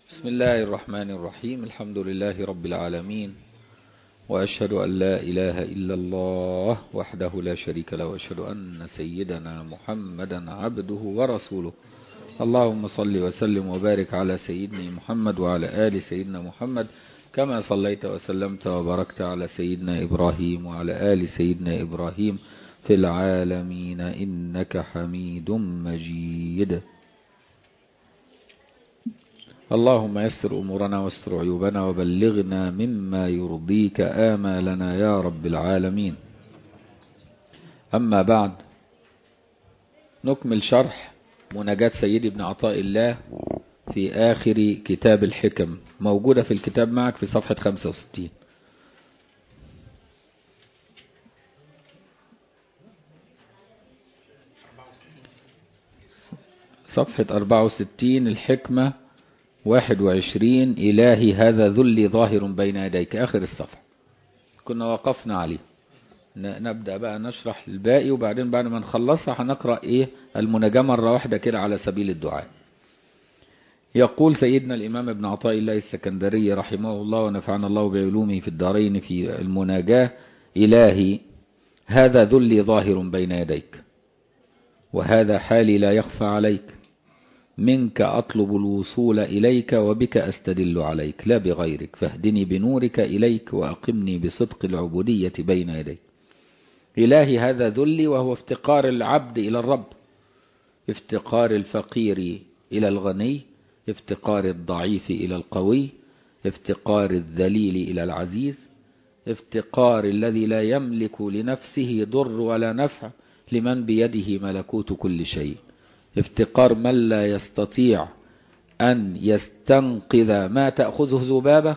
بسم الله الرحمن الرحيم الحمد لله رب العالمين وأشهد أن لا إله إلا الله وحده لا شريك له وأشهد أن سيدنا محمدا عبده ورسوله اللهم صل وسلم وبارك على سيدنا محمد وعلى آل سيدنا محمد كما صليت وسلمت وباركت على سيدنا إبراهيم وعلى آل سيدنا إبراهيم في العالمين إنك حميد مجيد اللهم يسر أمورنا واستر عيوبنا وبلغنا مما يرضيك آمالنا يا رب العالمين أما بعد نكمل شرح مناجاة سيدي ابن عطاء الله في آخر كتاب الحكم موجودة في الكتاب معك في صفحة 65 صفحة 64 الحكمة 21 إلهي هذا ذلي ظاهر بين يديك آخر الصفحة كنا وقفنا عليه نبدأ بقى نشرح الباقي وبعدين بعد ما نخلصها هنقرأ إيه المناجاة مرة واحدة كده على سبيل الدعاء يقول سيدنا الإمام ابن عطاء الله السكندري رحمه الله ونفعنا الله بعلومه في الدارين في المناجاة إلهي هذا ذلي ظاهر بين يديك وهذا حالي لا يخفى عليك منك أطلب الوصول إليك وبك أستدل عليك لا بغيرك فاهدني بنورك إليك وأقمني بصدق العبودية بين يديك إلهي هذا ذلي وهو افتقار العبد إلى الرب افتقار الفقير إلى الغني افتقار الضعيف إلى القوي افتقار الذليل إلى العزيز افتقار الذي لا يملك لنفسه ضر ولا نفع لمن بيده ملكوت كل شيء افتقار من لا يستطيع أن يستنقذ ما تأخذه ذبابة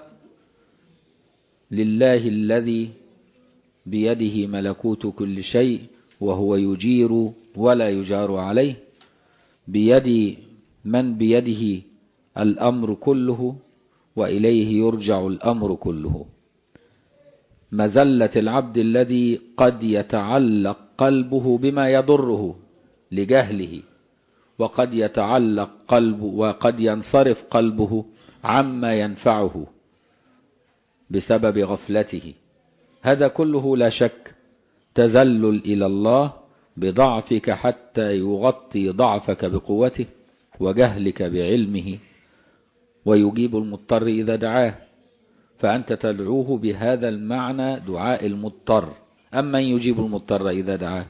لله الذي بيده ملكوت كل شيء وهو يجير ولا يجار عليه بيد من بيده الأمر كله وإليه يرجع الأمر كله مزلة العبد الذي قد يتعلق قلبه بما يضره لجهله وقد يتعلق قلبه وقد ينصرف قلبه عما ينفعه بسبب غفلته هذا كله لا شك تذلل إلى الله بضعفك حتى يغطي ضعفك بقوته وجهلك بعلمه ويجيب المضطر إذا دعاه فأنت تدعوه بهذا المعنى دعاء المضطر أما يجيب المضطر إذا دعاه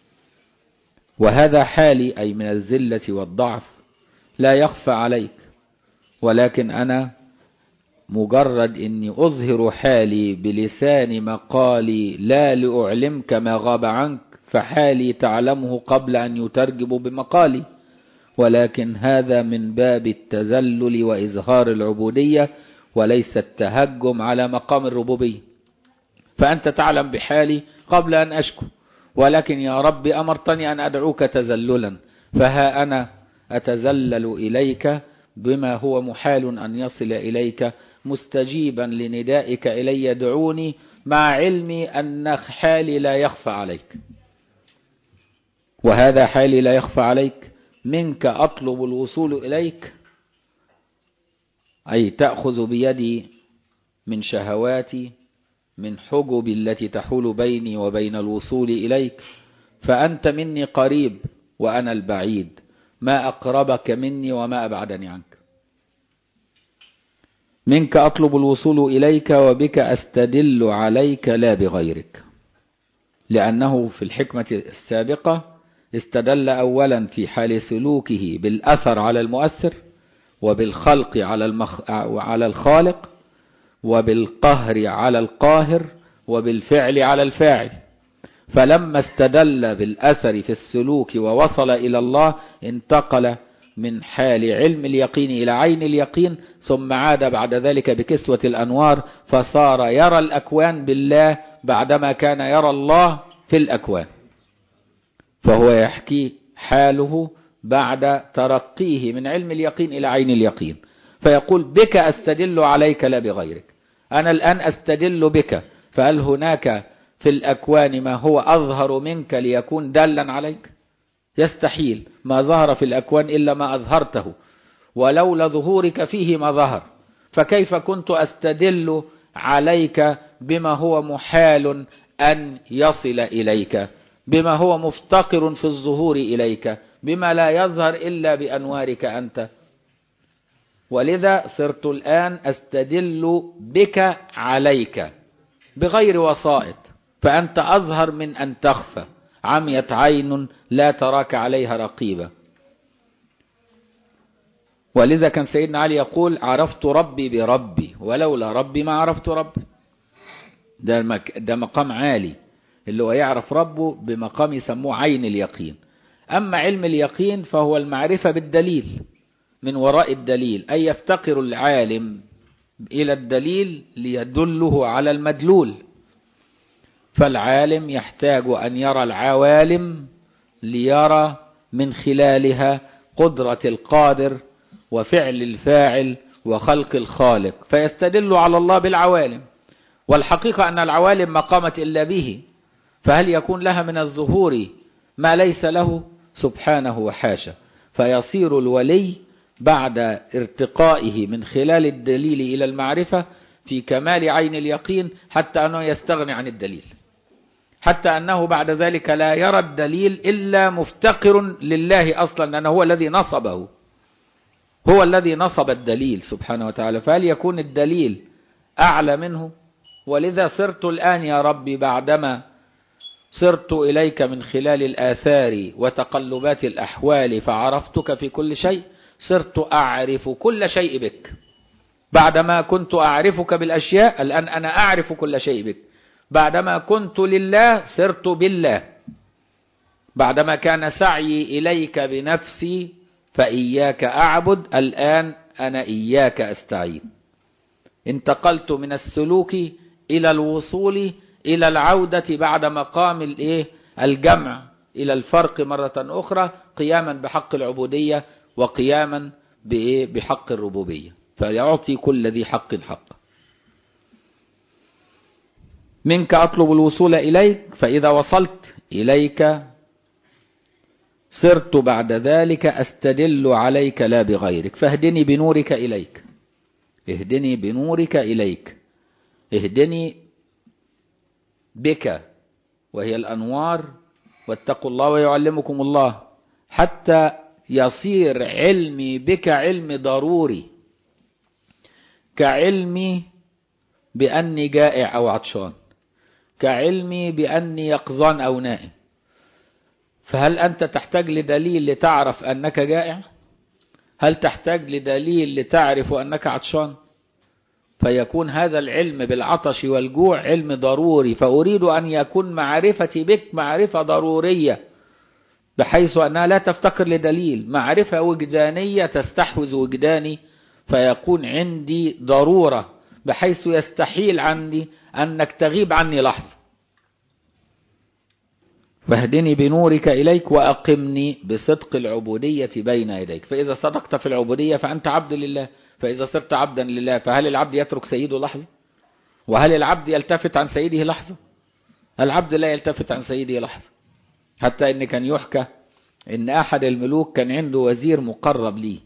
وهذا حالي أي من الذلة والضعف لا يخفى عليك ولكن أنا مجرد أني أظهر حالي بلسان مقالي لا لأعلمك ما غاب عنك فحالي تعلمه قبل أن يترجب بمقالي ولكن هذا من باب التذلل وإظهار العبودية وليس التهجم على مقام الربوبية فأنت تعلم بحالي قبل أن أشكو ولكن يا رب أمرتني أن أدعوك تذللا فها أنا أتذلل إليك بما هو محال أن يصل إليك مستجيبا لندائك إلي دعوني مع علمي أن حالي لا يخفى عليك وهذا حالي لا يخفى عليك منك أطلب الوصول إليك أي تأخذ بيدي من شهواتي من حجب التي تحول بيني وبين الوصول إليك فأنت مني قريب وأنا البعيد ما أقربك مني وما أبعدني عنك منك أطلب الوصول إليك وبك أستدل عليك لا بغيرك لأنه في الحكمة السابقة استدل أولا في حال سلوكه بالأثر على المؤثر وبالخلق على, المخ... على الخالق وبالقهر على القاهر وبالفعل على الفاعل فلما استدل بالأثر في السلوك ووصل إلى الله انتقل من حال علم اليقين إلى عين اليقين ثم عاد بعد ذلك بكسوة الأنوار فصار يرى الأكوان بالله بعدما كان يرى الله في الأكوان فهو يحكي حاله بعد ترقيه من علم اليقين إلى عين اليقين فيقول بك أستدل عليك لا بغيرك أنا الآن أستدل بك فهل هناك في الأكوان ما هو أظهر منك ليكون دالا عليك يستحيل ما ظهر في الأكوان إلا ما أظهرته ولولا ظهورك فيه ما ظهر فكيف كنت أستدل عليك بما هو محال أن يصل إليك بما هو مفتقر في الظهور إليك بما لا يظهر إلا بأنوارك أنت ولذا صرت الآن أستدل بك عليك بغير وسائط فأنت أظهر من أن تخفى عميت عين لا تراك عليها رقيبة ولذا كان سيدنا علي يقول عرفت ربي بربي ولولا ربي ما عرفت ربي ده, مك ده مقام عالي اللي هو يعرف ربه بمقام يسموه عين اليقين أما علم اليقين فهو المعرفة بالدليل من وراء الدليل أي يفتقر العالم إلى الدليل ليدله على المدلول فالعالم يحتاج أن يرى العوالم ليرى من خلالها قدرة القادر وفعل الفاعل وخلق الخالق فيستدل على الله بالعوالم والحقيقة أن العوالم ما قامت إلا به فهل يكون لها من الظهور ما ليس له سبحانه وحاشا فيصير الولي بعد ارتقائه من خلال الدليل إلى المعرفة في كمال عين اليقين حتى أنه يستغني عن الدليل حتى أنه بعد ذلك لا يرى الدليل إلا مفتقر لله أصلا لأنه هو الذي نصبه هو الذي نصب الدليل سبحانه وتعالى فهل يكون الدليل أعلى منه ولذا صرت الآن يا ربي بعدما صرت إليك من خلال الآثار وتقلبات الأحوال فعرفتك في كل شيء صرت أعرف كل شيء بك بعدما كنت أعرفك بالأشياء الآن أنا أعرف كل شيء بك بعدما كنت لله صرت بالله بعدما كان سعيي إليك بنفسي فإياك أعبد الآن أنا إياك أستعين انتقلت من السلوك إلى الوصول إلى العودة بعد مقام الإيه الجمع إلى الفرق مرة أخرى قياما بحق العبودية وقياما بإيه بحق الربوبية فيعطي كل ذي حق حق منك أطلب الوصول إليك فإذا وصلت إليك صرت بعد ذلك أستدل عليك لا بغيرك فاهدني بنورك إليك اهدني بنورك إليك اهدني بك وهي الأنوار واتقوا الله ويعلمكم الله حتى يصير علمي بك علم ضروري كعلمي بأني جائع أو عطشان كعلمي بأني يقظان أو نائم فهل أنت تحتاج لدليل لتعرف أنك جائع هل تحتاج لدليل لتعرف أنك عطشان فيكون هذا العلم بالعطش والجوع علم ضروري فأريد أن يكون معرفتي بك معرفة ضرورية بحيث أنها لا تفتقر لدليل معرفة وجدانية تستحوذ وجداني فيكون عندي ضرورة بحيث يستحيل عني أنك تغيب عني لحظة فاهدني بنورك إليك وأقمني بصدق العبودية بين يديك فإذا صدقت في العبودية فأنت عبد لله فإذا صرت عبدا لله فهل العبد يترك سيده لحظة وهل العبد يلتفت عن سيده لحظة العبد لا يلتفت عن سيده لحظة حتى إن كان يحكى إن أحد الملوك كان عنده وزير مقرب ليه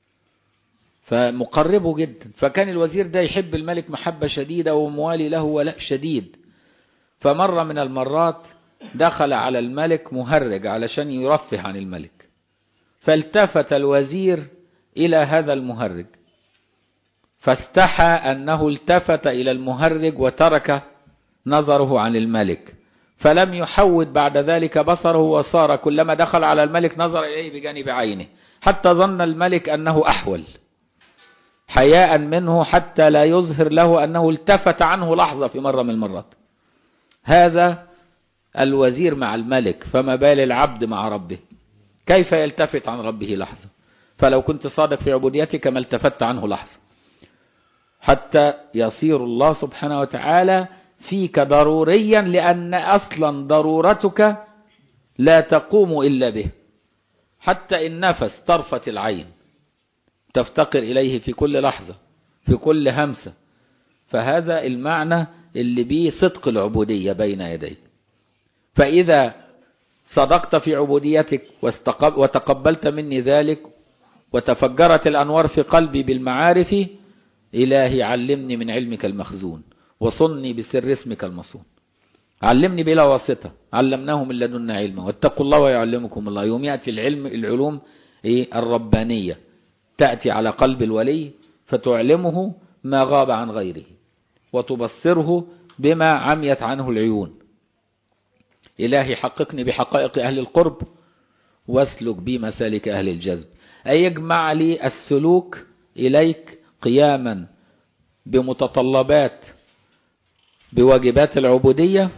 فمقربه جدا فكان الوزير ده يحب الملك محبة شديدة وموالي له ولاء شديد فمرة من المرات دخل على الملك مهرج علشان يرفه عن الملك فالتفت الوزير إلى هذا المهرج فاستحى أنه التفت إلى المهرج وترك نظره عن الملك فلم يحود بعد ذلك بصره وصار كلما دخل على الملك نظر إليه بجانب عينه حتى ظن الملك أنه أحول حياء منه حتى لا يظهر له أنه التفت عنه لحظة في مرة من المرات هذا الوزير مع الملك فما بال العبد مع ربه كيف يلتفت عن ربه لحظة فلو كنت صادق في عبوديتك ما التفت عنه لحظة حتى يصير الله سبحانه وتعالى فيك ضروريا لأن أصلا ضرورتك لا تقوم إلا به حتى إن نفس طرفة العين تفتقر إليه في كل لحظة في كل همسة فهذا المعنى اللي بيه صدق العبودية بين يديك فإذا صدقت في عبوديتك وتقبلت مني ذلك وتفجرت الأنوار في قلبي بالمعارف إلهي علمني من علمك المخزون وصني بسر اسمك المصون علمني بلا واسطة علمناه من لدنا علما واتقوا الله ويعلمكم الله يوم يأتي العلم العلوم إيه الربانية تأتي على قلب الولي فتعلمه ما غاب عن غيره وتبصره بما عميت عنه العيون إلهي حققني بحقائق أهل القرب واسلك بي مسالك أهل الجذب أي يجمع لي السلوك إليك قياما بمتطلبات بواجبات العبودية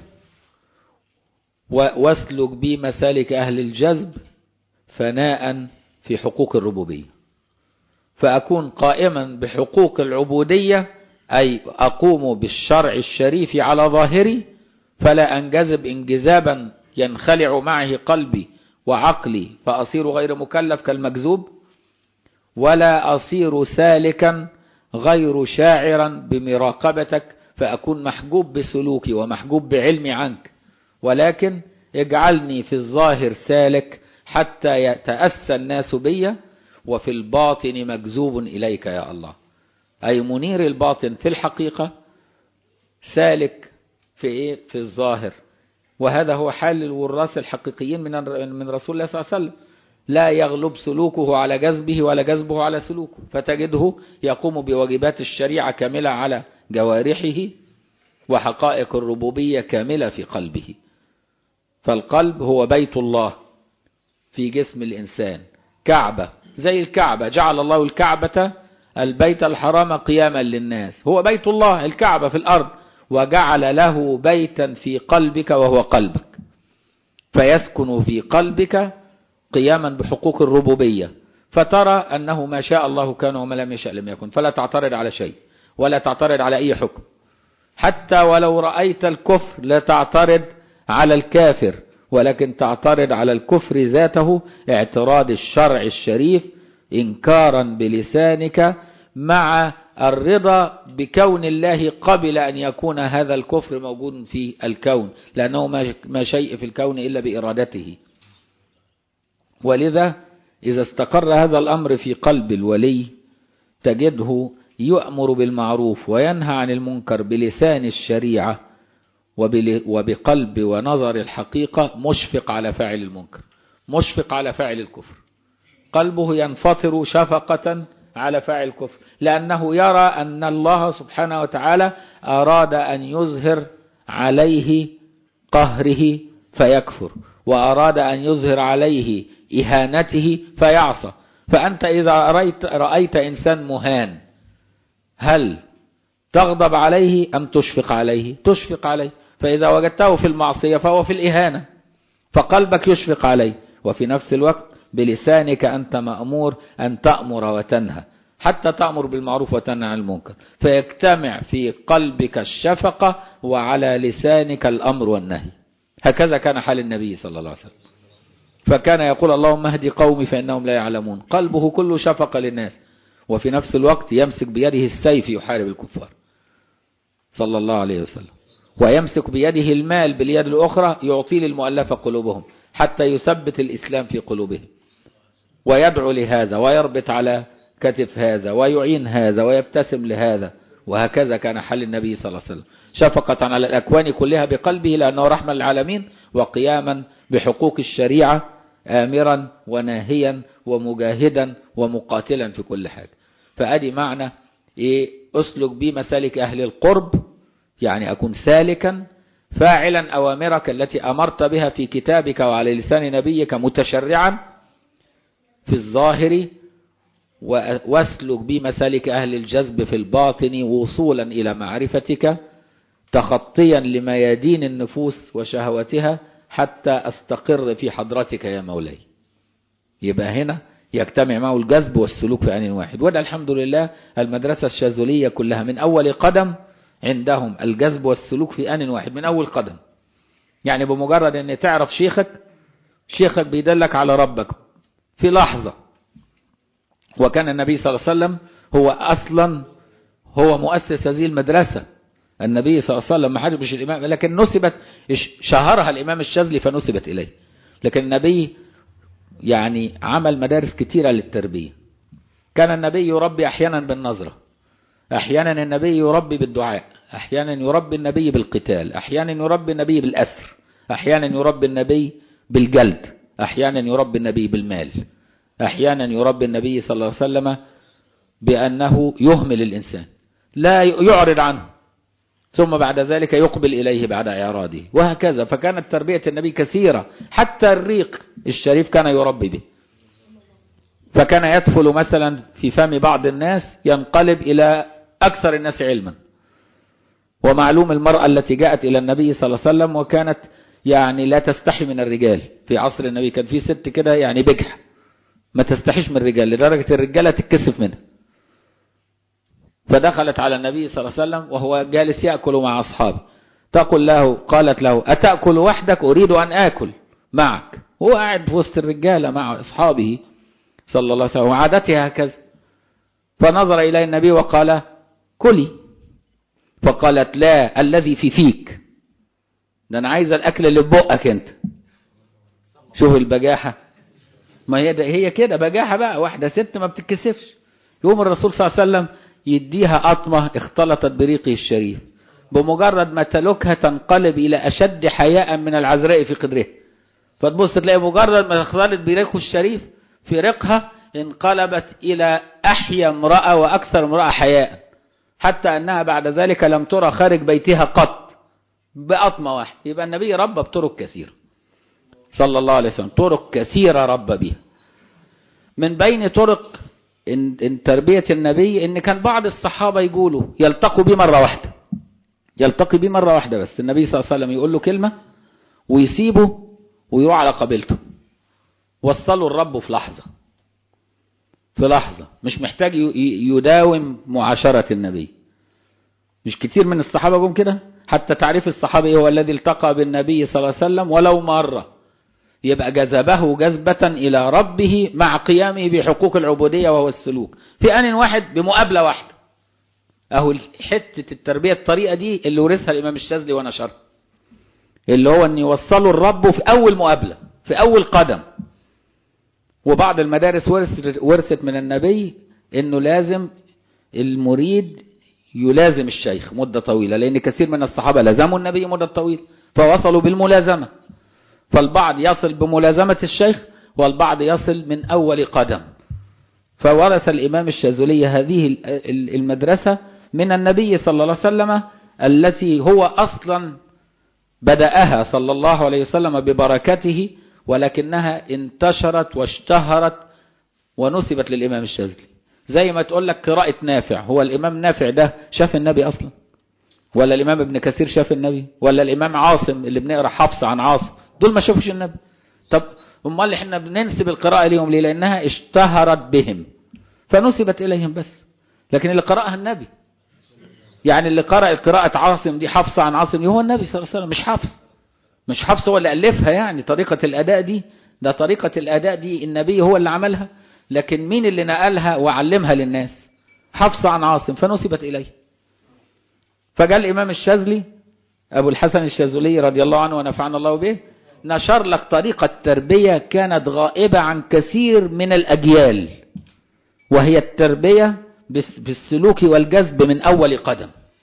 واسلك بي مسالك أهل الجذب فناء في حقوق الربوبية فأكون قائما بحقوق العبودية أي أقوم بالشرع الشريف على ظاهري فلا أنجذب انجذابا ينخلع معه قلبي وعقلي فأصير غير مكلف كالمجذوب ولا أصير سالكا غير شاعرا بمراقبتك فأكون محجوب بسلوكي ومحجوب بعلمي عنك ولكن اجعلني في الظاهر سالك حتى يتأسى الناس بي وفي الباطن مجذوب إليك يا الله أي منير الباطن في الحقيقة سالك في إيه؟ في الظاهر وهذا هو حال الوراث الحقيقيين من من رسول الله صلى الله عليه وسلم لا يغلب سلوكه على جذبه ولا جذبه على سلوكه فتجده يقوم بواجبات الشريعة كاملة على جوارحه وحقائق الربوبية كاملة في قلبه فالقلب هو بيت الله في جسم الإنسان كعبة زي الكعبة جعل الله الكعبة البيت الحرام قياما للناس هو بيت الله الكعبة في الأرض وجعل له بيتا في قلبك وهو قلبك فيسكن في قلبك قياما بحقوق الربوبية فترى أنه ما شاء الله كان وما لم يشاء لم يكن فلا تعترض على شيء ولا تعترض على أي حكم حتى ولو رأيت الكفر لا تعترض على الكافر ولكن تعترض على الكفر ذاته اعتراض الشرع الشريف إنكارا بلسانك مع الرضا بكون الله قبل أن يكون هذا الكفر موجود في الكون لأنه ما شيء في الكون إلا بإرادته ولذا إذا استقر هذا الأمر في قلب الولي تجده يؤمر بالمعروف وينهى عن المنكر بلسان الشريعة وبقلب ونظر الحقيقة مشفق على فاعل المنكر مشفق على فاعل الكفر قلبه ينفطر شفقة على فاعل الكفر لأنه يرى أن الله سبحانه وتعالى أراد أن يظهر عليه قهره فيكفر وأراد أن يظهر عليه إهانته فيعصى فأنت إذا رأيت, رأيت إنسان مهان هل تغضب عليه أم تشفق عليه تشفق عليه فإذا وجدته في المعصية فهو في الإهانة فقلبك يشفق عليه وفي نفس الوقت بلسانك أنت مأمور أن تأمر وتنهى حتى تأمر بالمعروف وتنهى عن المنكر فيجتمع في قلبك الشفقة وعلى لسانك الأمر والنهي هكذا كان حال النبي صلى الله عليه وسلم فكان يقول اللهم اهدي قومي فإنهم لا يعلمون قلبه كله شفقة للناس وفي نفس الوقت يمسك بيده السيف يحارب الكفار صلى الله عليه وسلم ويمسك بيده المال باليد الأخرى يعطي للمؤلفة قلوبهم حتى يثبت الإسلام في قلوبهم ويدعو لهذا ويربط على كتف هذا ويعين هذا ويبتسم لهذا وهكذا كان حل النبي صلى الله عليه وسلم شفقة على الأكوان كلها بقلبه لأنه رحمة للعالمين وقياما بحقوق الشريعة آمرا وناهيا ومجاهدا ومقاتلا في كل حاجة فأدي معنى إيه أسلك بي مسالك أهل القرب يعني أكون سالكا فاعلا أوامرك التي أمرت بها في كتابك وعلى لسان نبيك متشرعا في الظاهر واسلك بي مسالك أهل الجذب في الباطن وصولا إلى معرفتك تخطيا لميادين النفوس وشهوتها حتى أستقر في حضرتك يا مولاي يبقى هنا يجتمع معه الجذب والسلوك في آن واحد وده الحمد لله المدرسة الشاذلية كلها من أول قدم عندهم الجذب والسلوك في آن واحد من أول قدم يعني بمجرد أن تعرف شيخك شيخك بيدلك على ربك في لحظة وكان النبي صلى الله عليه وسلم هو أصلا هو مؤسس هذه المدرسة النبي صلى الله عليه وسلم ما حد مش الإمام لكن نسبت شهرها الإمام الشاذلي فنسبت إليه لكن النبي يعني عمل مدارس كتيرة للتربية كان النبي يربي أحيانا بالنظرة أحيانا النبي يربي بالدعاء أحيانا يربي النبي بالقتال أحيانا يربي النبي بالأسر أحيانا يربي النبي بالجلد أحيانا يربي النبي بالمال أحيانا يربي النبي صلى الله عليه وسلم بأنه يهمل الإنسان لا يعرض عنه ثم بعد ذلك يقبل إليه بعد إعراضه وهكذا فكانت تربية النبي كثيرة حتى الريق الشريف كان يربي به فكان يدخل مثلا في فم بعض الناس ينقلب إلى أكثر الناس علما ومعلوم المرأة التي جاءت إلى النبي صلى الله عليه وسلم وكانت يعني لا تستحي من الرجال في عصر النبي كان في ست كده يعني بجح ما تستحيش من الرجال لدرجة الرجالة تتكسف منها فدخلت على النبي صلى الله عليه وسلم وهو جالس يأكل مع أصحابه تقول له قالت له أتأكل وحدك أريد أن آكل معك هو قاعد في وسط الرجالة مع أصحابه صلى الله عليه وسلم وعادته هكذا فنظر إلى النبي وقال كلي فقالت لا الذي في فيك ده أنا عايز الأكل اللي في بقك أنت شوف البجاحة ما هي ده هي كده بجاحة بقى واحدة ست ما بتتكسفش يوم الرسول صلى الله عليه وسلم يديها قطمة اختلطت بريقه الشريف بمجرد ما تلوكها تنقلب إلى أشد حياء من العذراء في قدرها فتبص تلاقي مجرد ما اختلط بريقه الشريف في رقها انقلبت إلى أحيا امرأة وأكثر امرأة حياء حتى أنها بعد ذلك لم ترى خارج بيتها قط بأطمة واحد يبقى النبي ربى بطرق كثيرة صلى الله عليه وسلم طرق كثيرة ربى بها من بين طرق إن, إن تربية النبي إن كان بعض الصحابة يقولوا يلتقوا بيه مرة واحدة يلتقي بيه مرة واحدة بس النبي صلى الله عليه وسلم يقول له كلمة ويسيبه ويروح على قبيلته وصلوا الرب في لحظة في لحظة مش محتاج يداوم معاشرة النبي مش كتير من الصحابة جم كده حتى تعريف الصحابي هو الذي التقى بالنبي صلى الله عليه وسلم ولو مرة يبقى جذبه جذبة إلى ربه مع قيامه بحقوق العبودية وهو السلوك في آن واحد بمقابلة واحدة أهو حتة التربية الطريقة دي اللي ورثها الإمام الشاذلي ونشرها اللي هو أن يوصلوا الرب في أول مقابلة في أول قدم وبعض المدارس ورثت من النبي أنه لازم المريد يلازم الشيخ مدة طويلة لأن كثير من الصحابة لزموا النبي مدة طويلة فوصلوا بالملازمة فالبعض يصل بملازمة الشيخ والبعض يصل من أول قدم فورث الإمام الشاذلي هذه المدرسة من النبي صلى الله عليه وسلم التي هو أصلا بدأها صلى الله عليه وسلم ببركته ولكنها انتشرت واشتهرت ونسبت للإمام الشاذلي زي ما تقول لك قراءة نافع هو الإمام نافع ده شاف النبي أصلا ولا الإمام ابن كثير شاف النبي ولا الإمام عاصم اللي بنقرأ حفص عن عاصم دول ما شافوش النبي طب امال احنا بننسب القراءة ليهم ليه لأنها اشتهرت بهم فنسبت إليهم بس لكن اللي قرأها النبي يعني اللي قرأ قراءة عاصم دي حفص عن عاصم هو النبي صلى الله عليه وسلم مش حفص مش حفص هو اللي ألفها يعني طريقة الأداء دي ده طريقة الأداء دي النبي هو اللي عملها لكن مين اللي نقلها وعلمها للناس حفص عن عاصم فنسبت إليه فجاء الإمام الشاذلي أبو الحسن الشاذلي رضي الله عنه ونفعنا الله به نشر لك طريقة تربية كانت غائبة عن كثير من الأجيال وهي التربية بالسلوك والجذب من أول قدم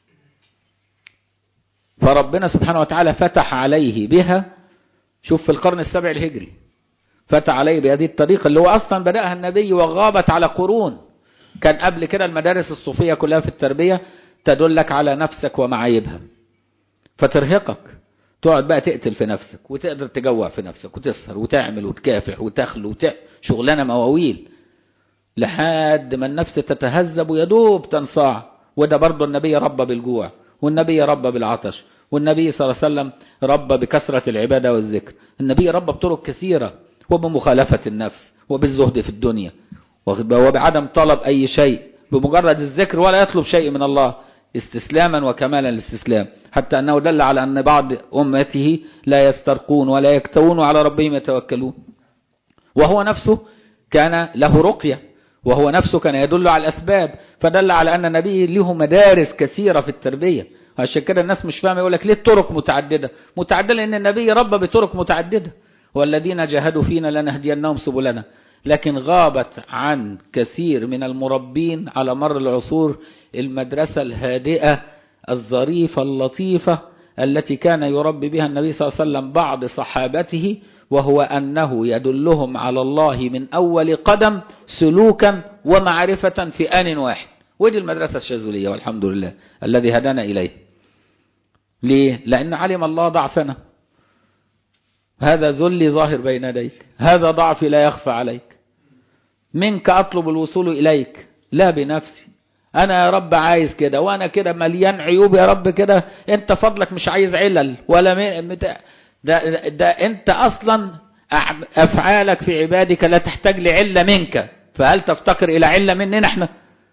فربنا سبحانه وتعالى فتح عليه بها شوف في القرن السابع الهجري فتح عليه بهذه الطريقة اللي هو أصلا بدأها النبي وغابت على قرون كان قبل كده المدارس الصوفية كلها في التربية تدلك على نفسك ومعايبها فترهقك تقعد بقى تقتل في نفسك وتقدر تجوع في نفسك وتسهر وتعمل وتكافح وتخلو وت... شغلانة مواويل لحد ما النفس تتهذب ويدوب تنصاع وده برضه النبي ربى بالجوع والنبي ربى بالعطش والنبي صلى الله عليه وسلم ربى بكثرة العبادة والذكر النبي ربى بطرق كثيرة وبمخالفة النفس وبالزهد في الدنيا وبعدم طلب أي شيء بمجرد الذكر ولا يطلب شيء من الله استسلاما وكمالا الاستسلام حتى أنه دل على أن بعض أمته لا يسترقون ولا يكتوون وعلى ربهم يتوكلون وهو نفسه كان له رقية وهو نفسه كان يدل على الأسباب فدل على أن النبي له مدارس كثيرة في التربية عشان كده الناس مش فاهمة يقول لك ليه الطرق متعددة متعددة لأن النبي ربى بطرق متعددة والذين جاهدوا فينا لنهدينهم سبلنا لكن غابت عن كثير من المربين على مر العصور المدرسة الهادئة الظريفة اللطيفة التي كان يربي بها النبي صلى الله عليه وسلم بعض صحابته وهو أنه يدلهم على الله من أول قدم سلوكا ومعرفة في آن واحد ودي المدرسة الشاذلية والحمد لله الذي هدانا إليه ليه؟ لأن علم الله ضعفنا هذا ذلي ظاهر بين يديك هذا ضعفي لا يخفى عليك منك أطلب الوصول إليك لا بنفسي أنا يا رب عايز كده وأنا كده مليان عيوب يا رب كده أنت فضلك مش عايز علل ولا ده, ده, ده أنت أصلا أفعالك في عبادك لا تحتاج لعلة منك فهل تفتقر إلى علة مننا احنا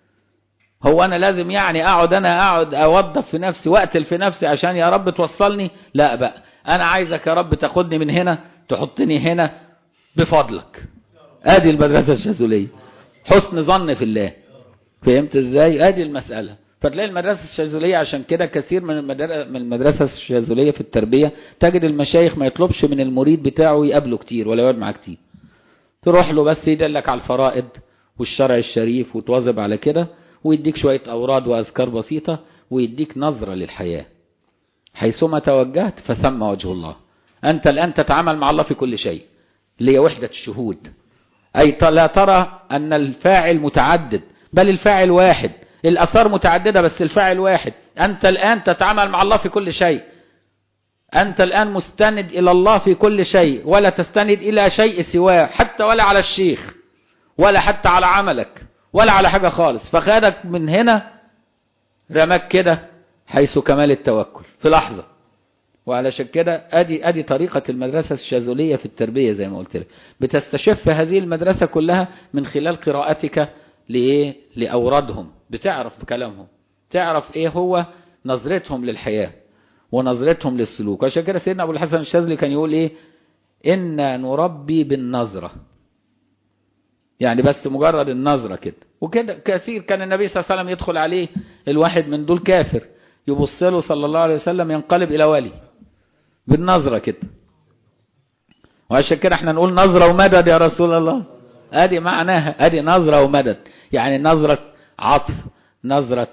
هو أنا لازم يعني أقعد أنا أقعد أوظف في نفسي وأقتل في نفسي عشان يا رب توصلني لا بقى أنا عايزك يا رب تاخدني من هنا تحطني هنا بفضلك ادي المدرسة الشاذلية حسن ظن في الله فهمت ازاي ادي المسألة فتلاقي المدرسة الشاذلية عشان كده كثير من المدرسة, من المدرسة الشاذلية في التربية تجد المشايخ ما يطلبش من المريد بتاعه يقابله كتير ولا يقعد معاه كتير تروح له بس يدلك على الفرائض والشرع الشريف وتواظب على كده ويديك شوية أوراد وأذكار بسيطة ويديك نظرة للحياة حيثما توجهت فثم وجه الله أنت الآن تتعامل مع الله في كل شيء اللي هي وحدة الشهود أي لا ترى أن الفاعل متعدد بل الفاعل واحد الأثار متعددة بس الفاعل واحد أنت الآن تتعامل مع الله في كل شيء أنت الآن مستند إلى الله في كل شيء ولا تستند إلى شيء سواه حتى ولا على الشيخ ولا حتى على عملك ولا على حاجة خالص فخدك من هنا رماك كده حيث كمال التوكل في لحظة وعلشان كده ادي ادي طريقة المدرسة الشاذلية في التربية زي ما قلت لك بتستشف هذه المدرسة كلها من خلال قراءتك لايه لاوردهم بتعرف كلامهم تعرف ايه هو نظرتهم للحياة ونظرتهم للسلوك عشان كده سيدنا ابو الحسن الشاذلي كان يقول ايه إنا نربي بالنظرة يعني بس مجرد النظرة كده وكده كثير كان النبي صلى الله عليه وسلم يدخل عليه الواحد من دول كافر يبص له صلى الله عليه وسلم ينقلب إلى ولي بالنظرة كده وعشان كده احنا نقول نظرة ومدد يا رسول الله ادي معناها ادي نظرة ومدد يعني نظرة عطف نظرة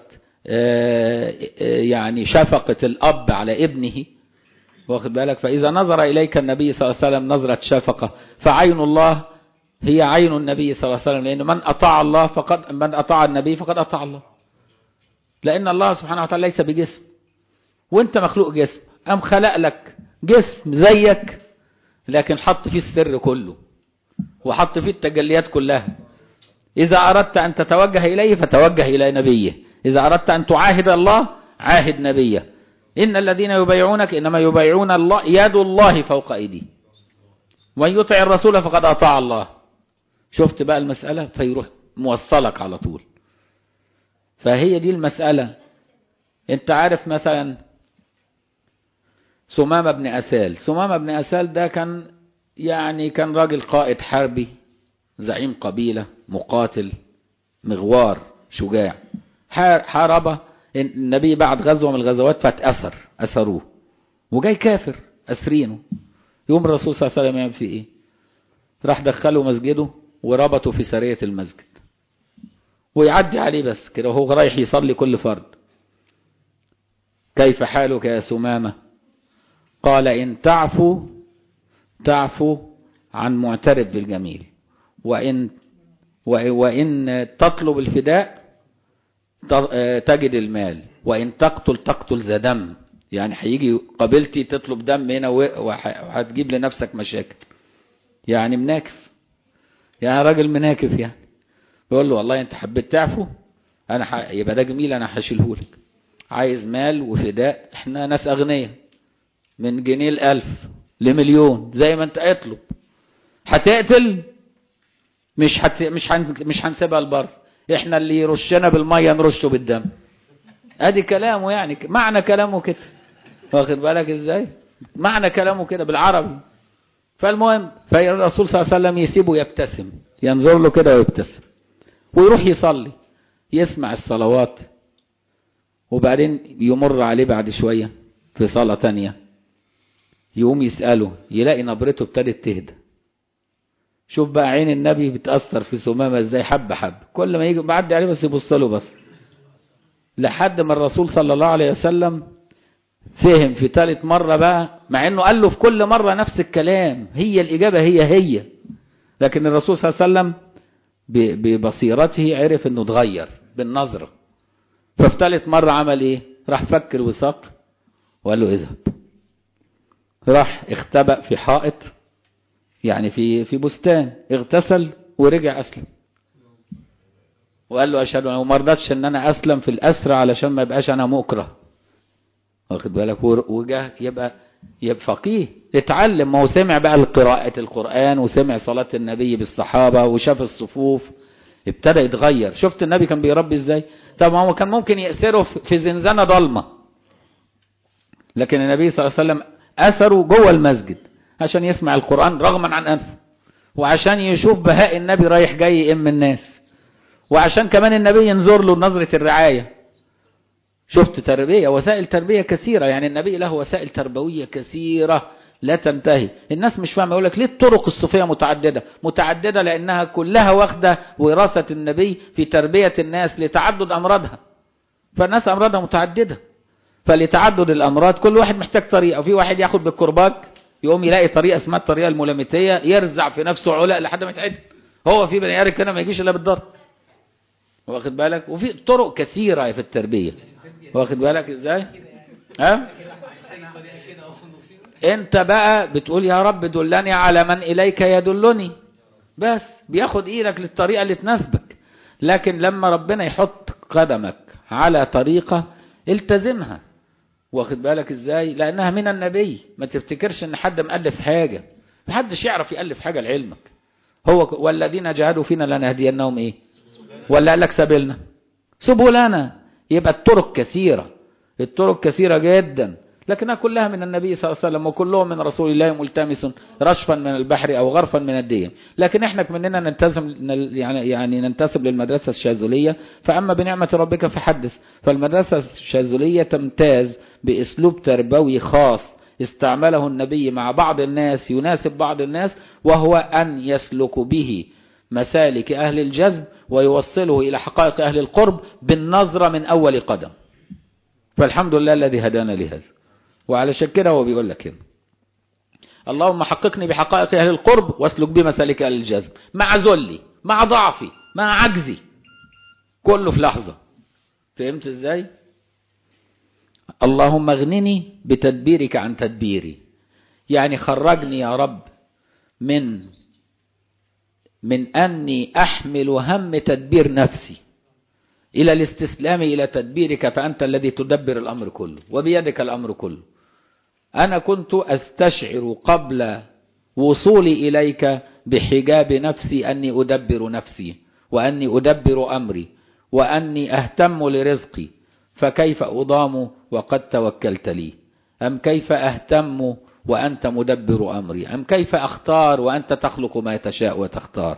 يعني شفقة الأب على ابنه واخد بالك فإذا نظر إليك النبي صلى الله عليه وسلم نظرة شفقة فعين الله هي عين النبي صلى الله عليه وسلم لأن من أطاع الله فقد من أطاع النبي فقد أطاع الله لأن الله سبحانه وتعالى ليس بجسم وانت مخلوق جسم أم خلق لك جسم زيك لكن حط فيه السر كله وحط فيه التجليات كلها إذا أردت أن تتوجه إليه فتوجه إلى نبيه إذا أردت أن تعاهد الله عاهد نبيه إن الذين يبايعونك إنما يبايعون الله يد الله فوق أيديه ومن يطع الرسول فقد أطاع الله شفت بقى المسألة فيروح موصلك على طول فهي دي المسألة انت عارف مثلا سمامة بن أسال سمامة بن أسال ده كان يعني كان راجل قائد حربي زعيم قبيلة مقاتل مغوار شجاع حارب النبي بعد غزوة من الغزوات فاتأثر أثروه وجاي كافر أسرينه يوم الرسول صلى الله عليه وسلم يعمل فيه ايه راح دخله مسجده وربطه في سرية المسجد ويعدي عليه بس كده وهو رايح يصلي كل فرد كيف حالك يا سمامة قال إن تعفو تعفو عن معترف بالجميل وإن وإن تطلب الفداء تجد المال وإن تقتل تقتل ذا دم يعني هيجي قبيلتي تطلب دم هنا وهتجيب لنفسك مشاكل يعني مناكف يعني راجل مناكف يعني بيقول له والله انت حبيت تعفو انا ح... يبقى ده جميل انا هشيله لك عايز مال وفداء احنا ناس اغنياء من جنيه الالف لمليون زي ما انت اطلب هتقتل مش هت... مش هن... مش هنسيبها البر احنا اللي يرشنا بالميه نرشه بالدم ادي كلامه يعني معنى كلامه كده واخد بالك ازاي معنى كلامه كده بالعربي فالمهم فالرسول صلى الله عليه وسلم يسيبه يبتسم ينظر له كده ويبتسم ويروح يصلي يسمع الصلوات وبعدين يمر عليه بعد شوية في صلاة تانية يقوم يسأله يلاقي نبرته ابتدت تهدى شوف بقى عين النبي بتأثر في سمامة ازاي حبة حبة كل ما يجي بعدي عليه بس يبص له بس لحد ما الرسول صلى الله عليه وسلم فهم في ثالث مرة بقى مع انه قال له في كل مرة نفس الكلام هي الإجابة هي هي لكن الرسول صلى الله عليه وسلم ببصيرته عرف انه اتغير بالنظرة ففي ثالث مرة عمل ايه راح فك الوثاق وقال له اذهب راح اختبأ في حائط يعني في في بستان اغتسل ورجع اسلم وقال له اشهد ان وما رضتش ان انا اسلم في الاسرى علشان ما يبقاش انا مكره واخد بالك وجه يبقى يبقى فقيه اتعلم ما هو سمع بقى قراءة القرآن وسمع صلاة النبي بالصحابة وشاف الصفوف ابتدى يتغير شفت النبي كان بيربي ازاي طب هو كان ممكن يأسره في زنزانة ضلمة لكن النبي صلى الله عليه وسلم أسره جوه المسجد عشان يسمع القرآن رغما عن أنفه وعشان يشوف بهاء النبي رايح جاي يئم الناس وعشان كمان النبي ينظر له نظرة الرعاية شفت تربية وسائل تربية كثيرة يعني النبي له وسائل تربوية كثيرة لا تنتهي الناس مش فاهمة يقول لك ليه الطرق الصوفية متعددة متعددة لأنها كلها واخدة وراثة النبي في تربية الناس لتعدد أمراضها فالناس أمراضها متعددة فلتعدد الأمراض كل واحد محتاج طريقة وفي واحد ياخد بالكرباج يقوم يلاقي طريقة اسمها الطريقة الملامتية يرزع في نفسه علاء لحد ما يتعد هو في بني آدم كده ما يجيش إلا بالضرب واخد بالك وفي طرق كثيرة في التربية واخد بالك ازاي ها انت بقى بتقول يا رب دلني على من اليك يدلني بس بياخد ايدك للطريقة اللي تناسبك لكن لما ربنا يحط قدمك على طريقة التزمها واخد بالك ازاي لانها من النبي ما تفتكرش ان حد مؤلف حاجة محدش يعرف يألف حاجة لعلمك هو والذين جاهدوا فينا لنهدينهم ايه ولا قال لك سبيلنا سبلنا يبقى الطرق كثيرة الطرق كثيرة جدا لكنها كلها من النبي صلى الله عليه وسلم وكلهم من رسول الله ملتمس رشفا من البحر او غرفا من الديم لكن احنا مننا ننتسب يعني يعني ننتسب للمدرسة الشاذلية فاما بنعمة ربك فحدث فالمدرسة الشاذلية تمتاز باسلوب تربوي خاص استعمله النبي مع بعض الناس يناسب بعض الناس وهو ان يسلك به مسالك أهل الجذب ويوصله إلى حقائق أهل القرب بالنظرة من أول قدم فالحمد لله الذي هدانا لهذا وعلى كده هو بيقول لك هنا اللهم حققني بحقائق أهل القرب واسلك بمسالك أهل الجذب مع ذلي مع ضعفي مع عجزي كله في لحظة فهمت ازاي اللهم اغنني بتدبيرك عن تدبيري يعني خرجني يا رب من من أني أحمل هم تدبير نفسي إلى الاستسلام إلى تدبيرك فأنت الذي تدبر الأمر كله وبيدك الأمر كله أنا كنت أستشعر قبل وصولي إليك بحجاب نفسي أني أدبر نفسي وأني أدبر أمري وأني أهتم لرزقي فكيف أضام وقد توكلت لي أم كيف أهتم وأنت مدبر أمري أم كيف أختار وأنت تخلق ما تشاء وتختار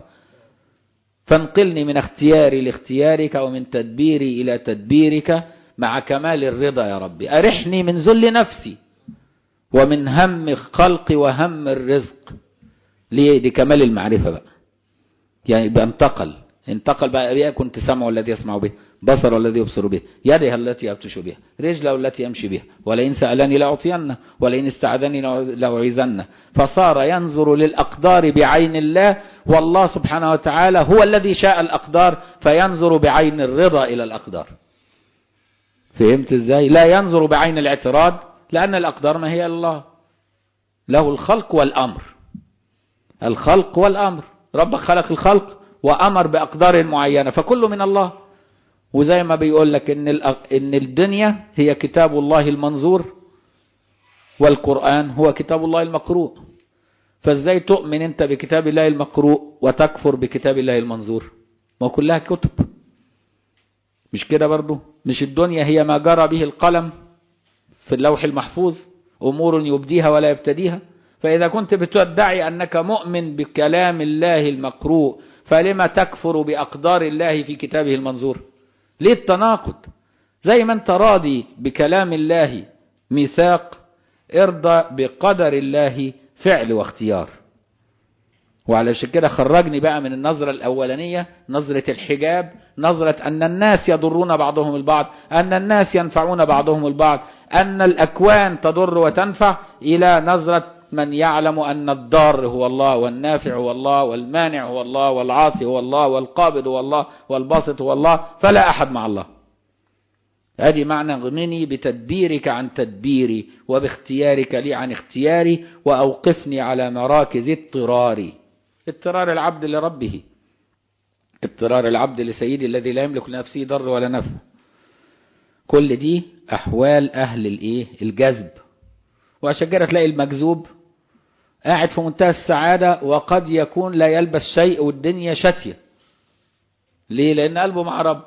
فانقلني من اختياري لاختيارك ومن تدبيري إلى تدبيرك مع كمال الرضا يا ربي أرحني من ذل نفسي ومن هم خلق وهم الرزق ليه دي كمال المعرفة بقى يعني يبقى انتقل انتقل بقى كنت سمعه الذي يسمع به بصر الذي يبصر به يده التي يبتش بها رجله التي يمشي بها ولئن سألني لأعطينه ولئن استعذني لأعيذنه فصار ينظر للأقدار بعين الله والله سبحانه وتعالى هو الذي شاء الأقدار فينظر بعين الرضا إلى الأقدار فهمت ازاي لا ينظر بعين الاعتراض لأن الأقدار ما هي الله له الخلق والأمر الخلق والأمر ربك خلق الخلق وأمر بأقدار معينة فكل من الله وزي ما بيقول لك إن, إن الدنيا هي كتاب الله المنظور والقرآن هو كتاب الله المقروء فازاي تؤمن انت بكتاب الله المقروء وتكفر بكتاب الله المنظور ما كلها كتب مش كده برضو مش الدنيا هي ما جرى به القلم في اللوح المحفوظ أمور يبديها ولا يبتديها فإذا كنت بتدعي أنك مؤمن بكلام الله المقروء فلما تكفر بأقدار الله في كتابه المنظور ليه التناقض زي ما انت راضي بكلام الله ميثاق ارضى بقدر الله فعل واختيار وعلشان كده خرجني بقى من النظرة الأولانية نظرة الحجاب نظرة أن الناس يضرون بعضهم البعض أن الناس ينفعون بعضهم البعض أن الأكوان تضر وتنفع إلى نظرة من يعلم أن الضار هو الله والنافع هو الله والمانع هو الله والعاطي هو الله والقابض هو الله والباسط هو الله فلا أحد مع الله هذه معنى اغنني بتدبيرك عن تدبيري وباختيارك لي عن اختياري وأوقفني على مراكز اضطراري اضطرار العبد لربه اضطرار العبد لسيدي الذي لا يملك لنفسه ضر ولا نفع كل دي أحوال أهل الإيه الجذب وعشان كده تلاقي المجذوب قاعد في منتهى السعادة وقد يكون لا يلبس شيء والدنيا شتية ليه لأن قلبه مع رب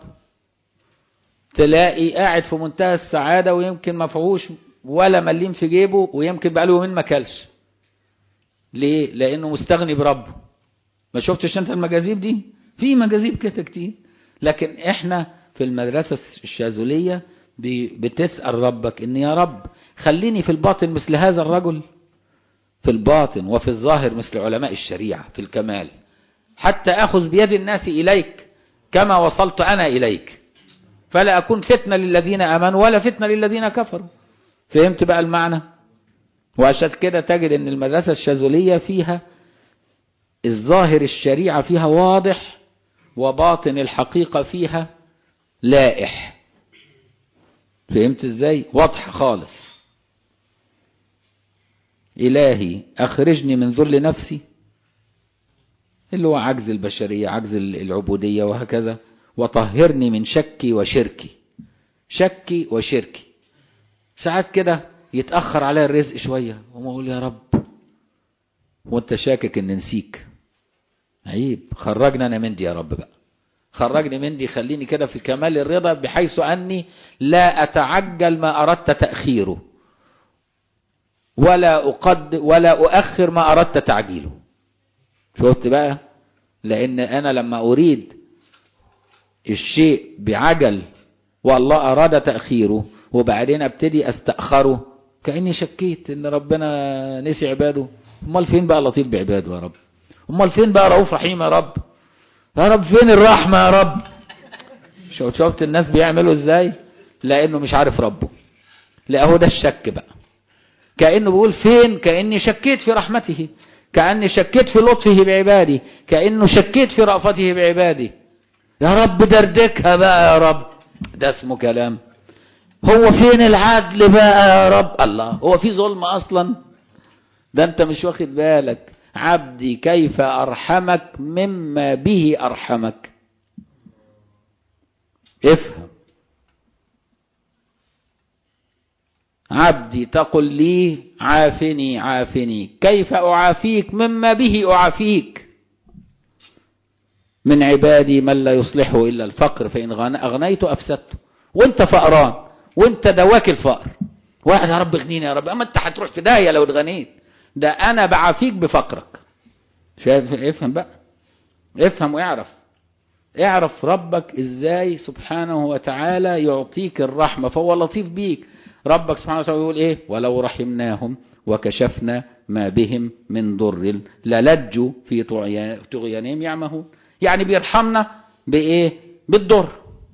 تلاقي قاعد في منتهى السعادة ويمكن ما فيهوش ولا مليم في جيبه ويمكن بقاله يومين ما كلش ليه لأنه مستغني بربه ما شفتش انت المجاذيب دي في مجاذيب كده كتير لكن احنا في المدرسة الشاذلية بتسأل ربك ان يا رب خليني في الباطن مثل هذا الرجل في الباطن وفي الظاهر مثل علماء الشريعة في الكمال حتى أخذ بيد الناس إليك كما وصلت أنا إليك فلا أكون فتنة للذين أمنوا ولا فتنة للذين كفروا فهمت بقى المعنى وعشان كده تجد ان المدرسة الشاذلية فيها الظاهر الشريعة فيها واضح وباطن الحقيقة فيها لائح فهمت ازاي واضح خالص إلهي أخرجني من ذل نفسي اللي هو عجز البشرية عجز العبودية وهكذا وطهرني من شكي وشركي شكي وشركي ساعات كده يتأخر عليا الرزق شوية وما أقول يا رب وانت شاكك ان نسيك عيب خرجنا انا من دي يا رب بقى خرجني من دي خليني كده في كمال الرضا بحيث أني لا أتعجل ما أردت تأخيره ولا أقد ولا أؤخر ما أردت تعجيله شفت بقى لأن أنا لما أريد الشيء بعجل والله أراد تأخيره وبعدين أبتدي أستأخره كأني شكيت إن ربنا نسي عباده أمال فين بقى لطيف بعباده يا رب أمال فين بقى رؤوف رحيم يا رب يا رب فين الرحمة يا رب شفت الناس بيعملوا ازاي لانه مش عارف ربه لا هو ده الشك بقى كأنه بيقول فين كأني شكيت في رحمته كأني شكيت في لطفه بعبادي كأنه شكيت في رأفته بعبادي يا رب دردكها بقى يا رب ده اسمه كلام هو فين العدل بقى يا رب الله هو في ظلم اصلا ده انت مش واخد بالك عبدي كيف أرحمك مما به أرحمك افهم عبدي تقل لي عافني عافني كيف أعافيك مما به أعافيك من عبادي من لا يصلحه إلا الفقر فإن أغنيت أفسدته وانت فقران وانت دواك الفقر واحد يا رب اغنيني يا رب اما انت هتروح في داهيه لو اتغنيت ده انا بعافيك بفقرك شايف افهم بقى افهم واعرف اعرف ربك ازاي سبحانه وتعالى يعطيك الرحمة فهو لطيف بيك ربك سبحانه وتعالى يقول ايه ولو رحمناهم وكشفنا ما بهم من ضر للجوا في طغيانهم يعمهون يعني بيرحمنا بايه بالضر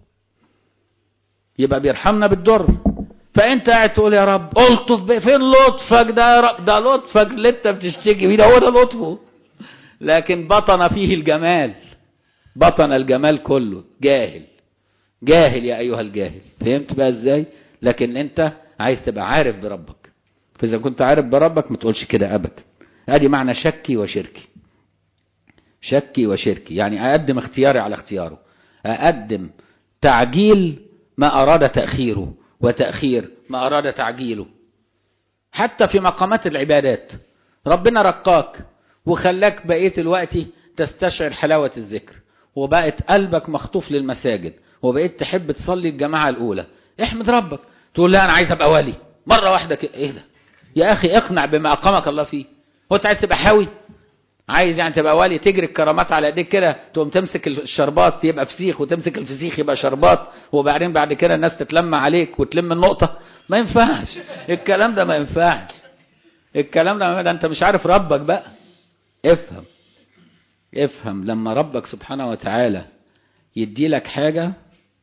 يبقى بيرحمنا بالضر فانت قاعد تقول يا رب الطف فين لطفك ده يا رب ده لطفك اللي انت بتشتكي بيه ده هو ده لطفه لكن بطن فيه الجمال بطن الجمال كله جاهل جاهل يا ايها الجاهل فهمت بقى ازاي لكن انت عايز تبقى عارف بربك فاذا كنت عارف بربك ما تقولش كده ابدا ادي معنى شكي وشركي شكي وشركي يعني اقدم اختياري على اختياره اقدم تعجيل ما اراد تاخيره وتاخير ما اراد تعجيله حتى في مقامات العبادات ربنا رقاك وخلاك بقيت الوقت تستشعر حلاوة الذكر وبقت قلبك مخطوف للمساجد وبقيت تحب تصلي الجماعة الأولى احمد ربك تقول لا أنا عايز أبقى ولي مرة واحدة كده إيه ده يا أخي اقنع بما أقامك الله فيه هو أنت عايز تبقى حاوي عايز يعني تبقى ولي تجري الكرامات على ايديك كده تقوم تمسك الشربات يبقى فسيخ وتمسك الفسيخ يبقى شربات وبعدين بعد كده الناس تتلم عليك وتلم النقطة ما ينفعش الكلام ده ما ينفعش الكلام ده, ده انت مش عارف ربك بقى افهم افهم لما ربك سبحانه وتعالى يدي لك حاجة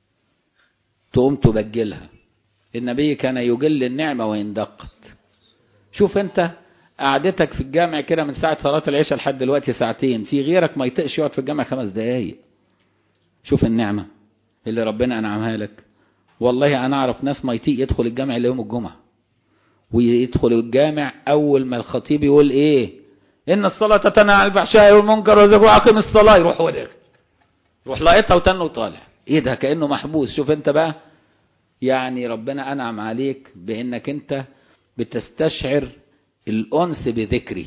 تقوم تبجلها النبي كان يجل النعمة وإن دقت شوف انت قعدتك في الجامع كده من ساعة صلاة العشاء لحد دلوقتي ساعتين في غيرك ما يطقش يقعد في الجامع خمس دقايق شوف النعمة اللي ربنا أنعمها لك والله أنا أعرف ناس ما يطيق يدخل الجامع إلا يوم الجمعة ويدخل الجامع أول ما الخطيب يقول إيه إن الصلاة تنهى عن الفحشاء والمنكر والبغي وأقم الصلاة يروح هو داخل يروح لاقطها وتنه وطالع إيه ده كأنه محبوس شوف أنت بقى يعني ربنا أنعم عليك بأنك أنت بتستشعر الأنس بذكره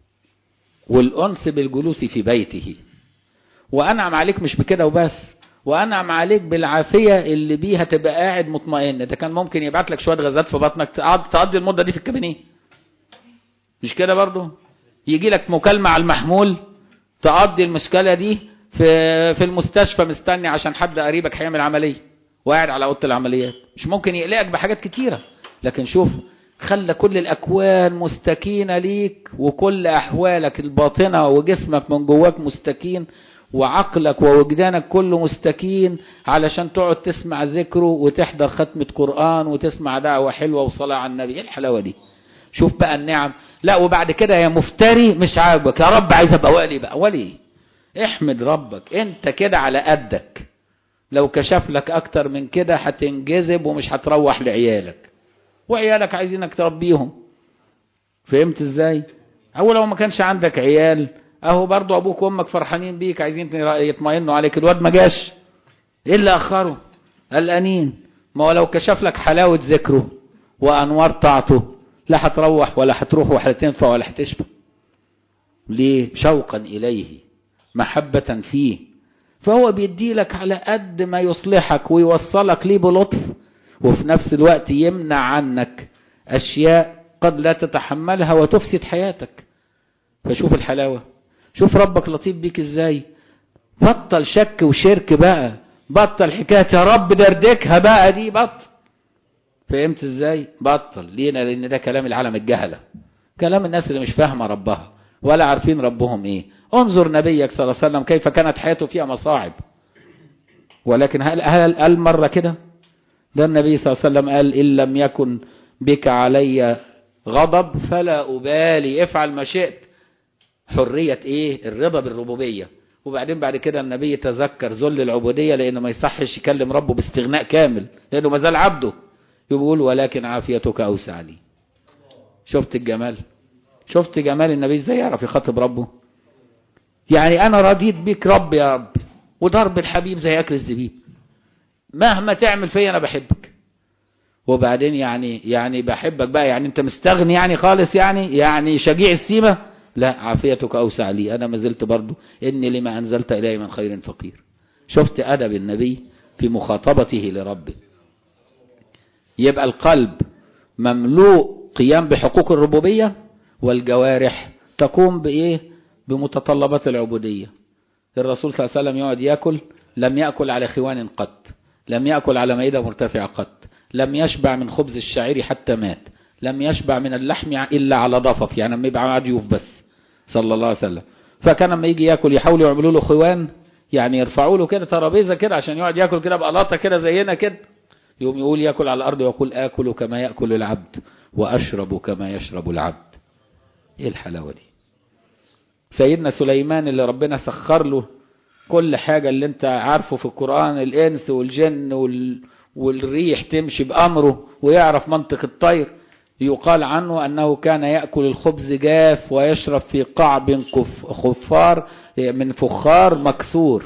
والأنس بالجلوس في بيته وأنعم عليك مش بكده وبس وأنعم عليك بالعافية اللي بيها تبقى قاعد مطمئن ده كان ممكن يبعت لك شوية غازات في بطنك تقعد تقضي المدة دي في الكابينيه مش كده برضه يجي لك مكالمة على المحمول تقضي المشكلة دي في في المستشفى مستني عشان حد قريبك هيعمل عملية وقاعد على اوضه العمليات مش ممكن يقلقك بحاجات كتيرة لكن شوف خلى كل الأكوان مستكينة ليك وكل أحوالك الباطنة وجسمك من جواك مستكين وعقلك ووجدانك كله مستكين علشان تقعد تسمع ذكره وتحضر ختمة قرآن وتسمع دعوة حلوة وصلاة على النبي ايه الحلاوة دي شوف بقى النعم لا وبعد كده يا مفتري مش عاجبك يا رب عايز ابقى ولي بقى ولي احمد ربك انت كده على قدك لو كشف لك اكتر من كده هتنجذب ومش هتروح لعيالك وعيالك عايزينك تربيهم فهمت ازاي او لو ما كانش عندك عيال اهو برضو ابوك وامك فرحانين بيك عايزين يطمئنوا عليك الواد ما جاش ايه اللي اخره قلقانين ما هو لو كشف لك حلاوة ذكره وانوار طاعته لا هتروح ولا هتروح ولا هتنفع ولا هتشبع ليه شوقا اليه محبة فيه فهو بيدي لك على قد ما يصلحك ويوصلك ليه بلطف وفي نفس الوقت يمنع عنك أشياء قد لا تتحملها وتفسد حياتك فشوف الحلاوة شوف ربك لطيف بيك ازاي بطل شك وشرك بقى بطل حكاية يا رب دردكها بقى دي بطل فهمت ازاي بطل لينا لان ده كلام العالم الجهلة كلام الناس اللي مش فاهمة ربها ولا عارفين ربهم ايه انظر نبيك صلى الله عليه وسلم كيف كانت حياته فيها مصاعب ولكن هل هل قال مرة كده ده النبي صلى الله عليه وسلم قال إن لم يكن بك علي غضب فلا أبالي افعل ما شئت حرية ايه الرضا بالربوبية وبعدين بعد كده النبي تذكر ذل العبودية لأنه ما يصحش يكلم ربه باستغناء كامل لأنه ما زال عبده يقول ولكن عافيتك أوسع لي شفت الجمال شفت جمال النبي ازاي يعرف يخاطب ربه يعني أنا رضيت بك رب يا رب وضرب الحبيب زي أكل الزبيب مهما تعمل فيا أنا بحبك وبعدين يعني يعني بحبك بقى يعني أنت مستغني يعني خالص يعني يعني شجيع السيمة لا عافيتك أوسع لي أنا ما زلت برضو إني لما أنزلت إلي من خير فقير شفت أدب النبي في مخاطبته لربه يبقى القلب مملوء قيام بحقوق الربوبية والجوارح تقوم بإيه بمتطلبات العبودية الرسول صلى الله عليه وسلم يقعد يأكل لم يأكل على خوان قط لم يأكل على مائدة مرتفعة قط لم يشبع من خبز الشعير حتى مات لم يشبع من اللحم إلا على ضفف يعني لما يبقى معاه ضيوف بس صلى الله عليه وسلم فكان لما يجي ياكل يحاولوا يعملوا له خوان يعني يرفعوا له كده ترابيزه كده عشان يقعد ياكل كده بقلاطه كده زينا كده يقوم يقول ياكل على الارض ويقول اكل كما ياكل العبد واشرب كما يشرب العبد ايه الحلاوه دي سيدنا سليمان اللي ربنا سخر له كل حاجه اللي انت عارفه في القران الانس والجن وال... والريح تمشي بامره ويعرف منطق الطير يقال عنه أنه كان يأكل الخبز جاف ويشرب في قعب خفار من فخار مكسور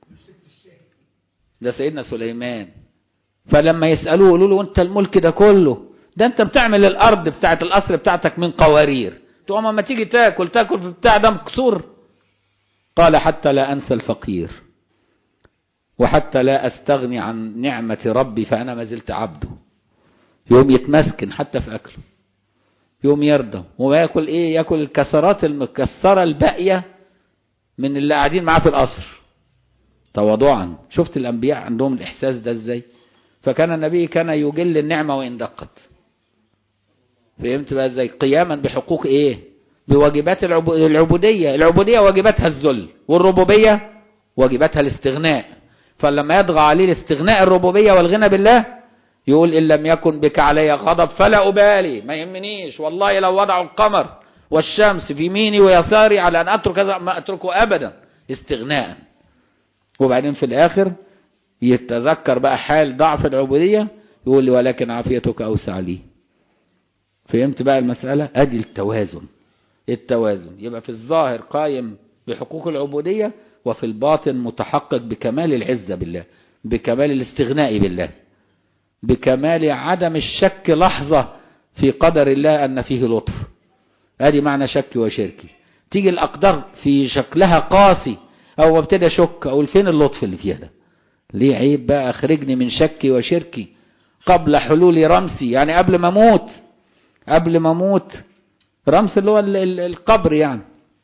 ده سيدنا سليمان فلما يسألوه يقولوا له انت الملك ده كله ده انت بتعمل الارض بتاعت القصر بتاعتك من قوارير تقوم اما تيجي تاكل تاكل في بتاع ده مكسور قال حتى لا انسى الفقير وحتى لا استغني عن نعمة ربي فانا ما زلت عبده يوم يتمسكن حتى في أكله يوم يرضى وياكل إيه ياكل الكسرات المكسرة الباقية من اللي قاعدين معاه في القصر تواضعا شفت الأنبياء عندهم الإحساس ده إزاي فكان النبي كان يجل النعمة وإن دقت فهمت بقى إزاي قياما بحقوق إيه بواجبات العبودية العبودية واجباتها الذل والربوبية واجباتها الاستغناء فلما يطغى عليه الاستغناء الربوبية والغنى بالله يقول إن لم يكن بك علي غضب فلا أبالي ما يهمنيش والله لو وضعوا القمر والشمس في يميني ويساري على أن أترك هذا ما أتركه أبدا استغناء وبعدين في الآخر يتذكر بقى حال ضعف العبودية يقول لي ولكن عافيتك أوسع لي فهمت بقى المسألة أدي التوازن التوازن يبقى في الظاهر قايم بحقوق العبودية وفي الباطن متحقق بكمال العزة بالله بكمال الاستغناء بالله بكمال عدم الشك لحظة في قدر الله أن فيه لطف ادي معنى شك وشركي تيجي الأقدار في شكلها قاسي أو ابتدى شك أقول فين اللطف اللي فيها ده ليه عيب بقى أخرجني من شكي وشركي قبل حلول رمسي يعني قبل ما أموت قبل ما أموت رمس اللي هو القبر يعني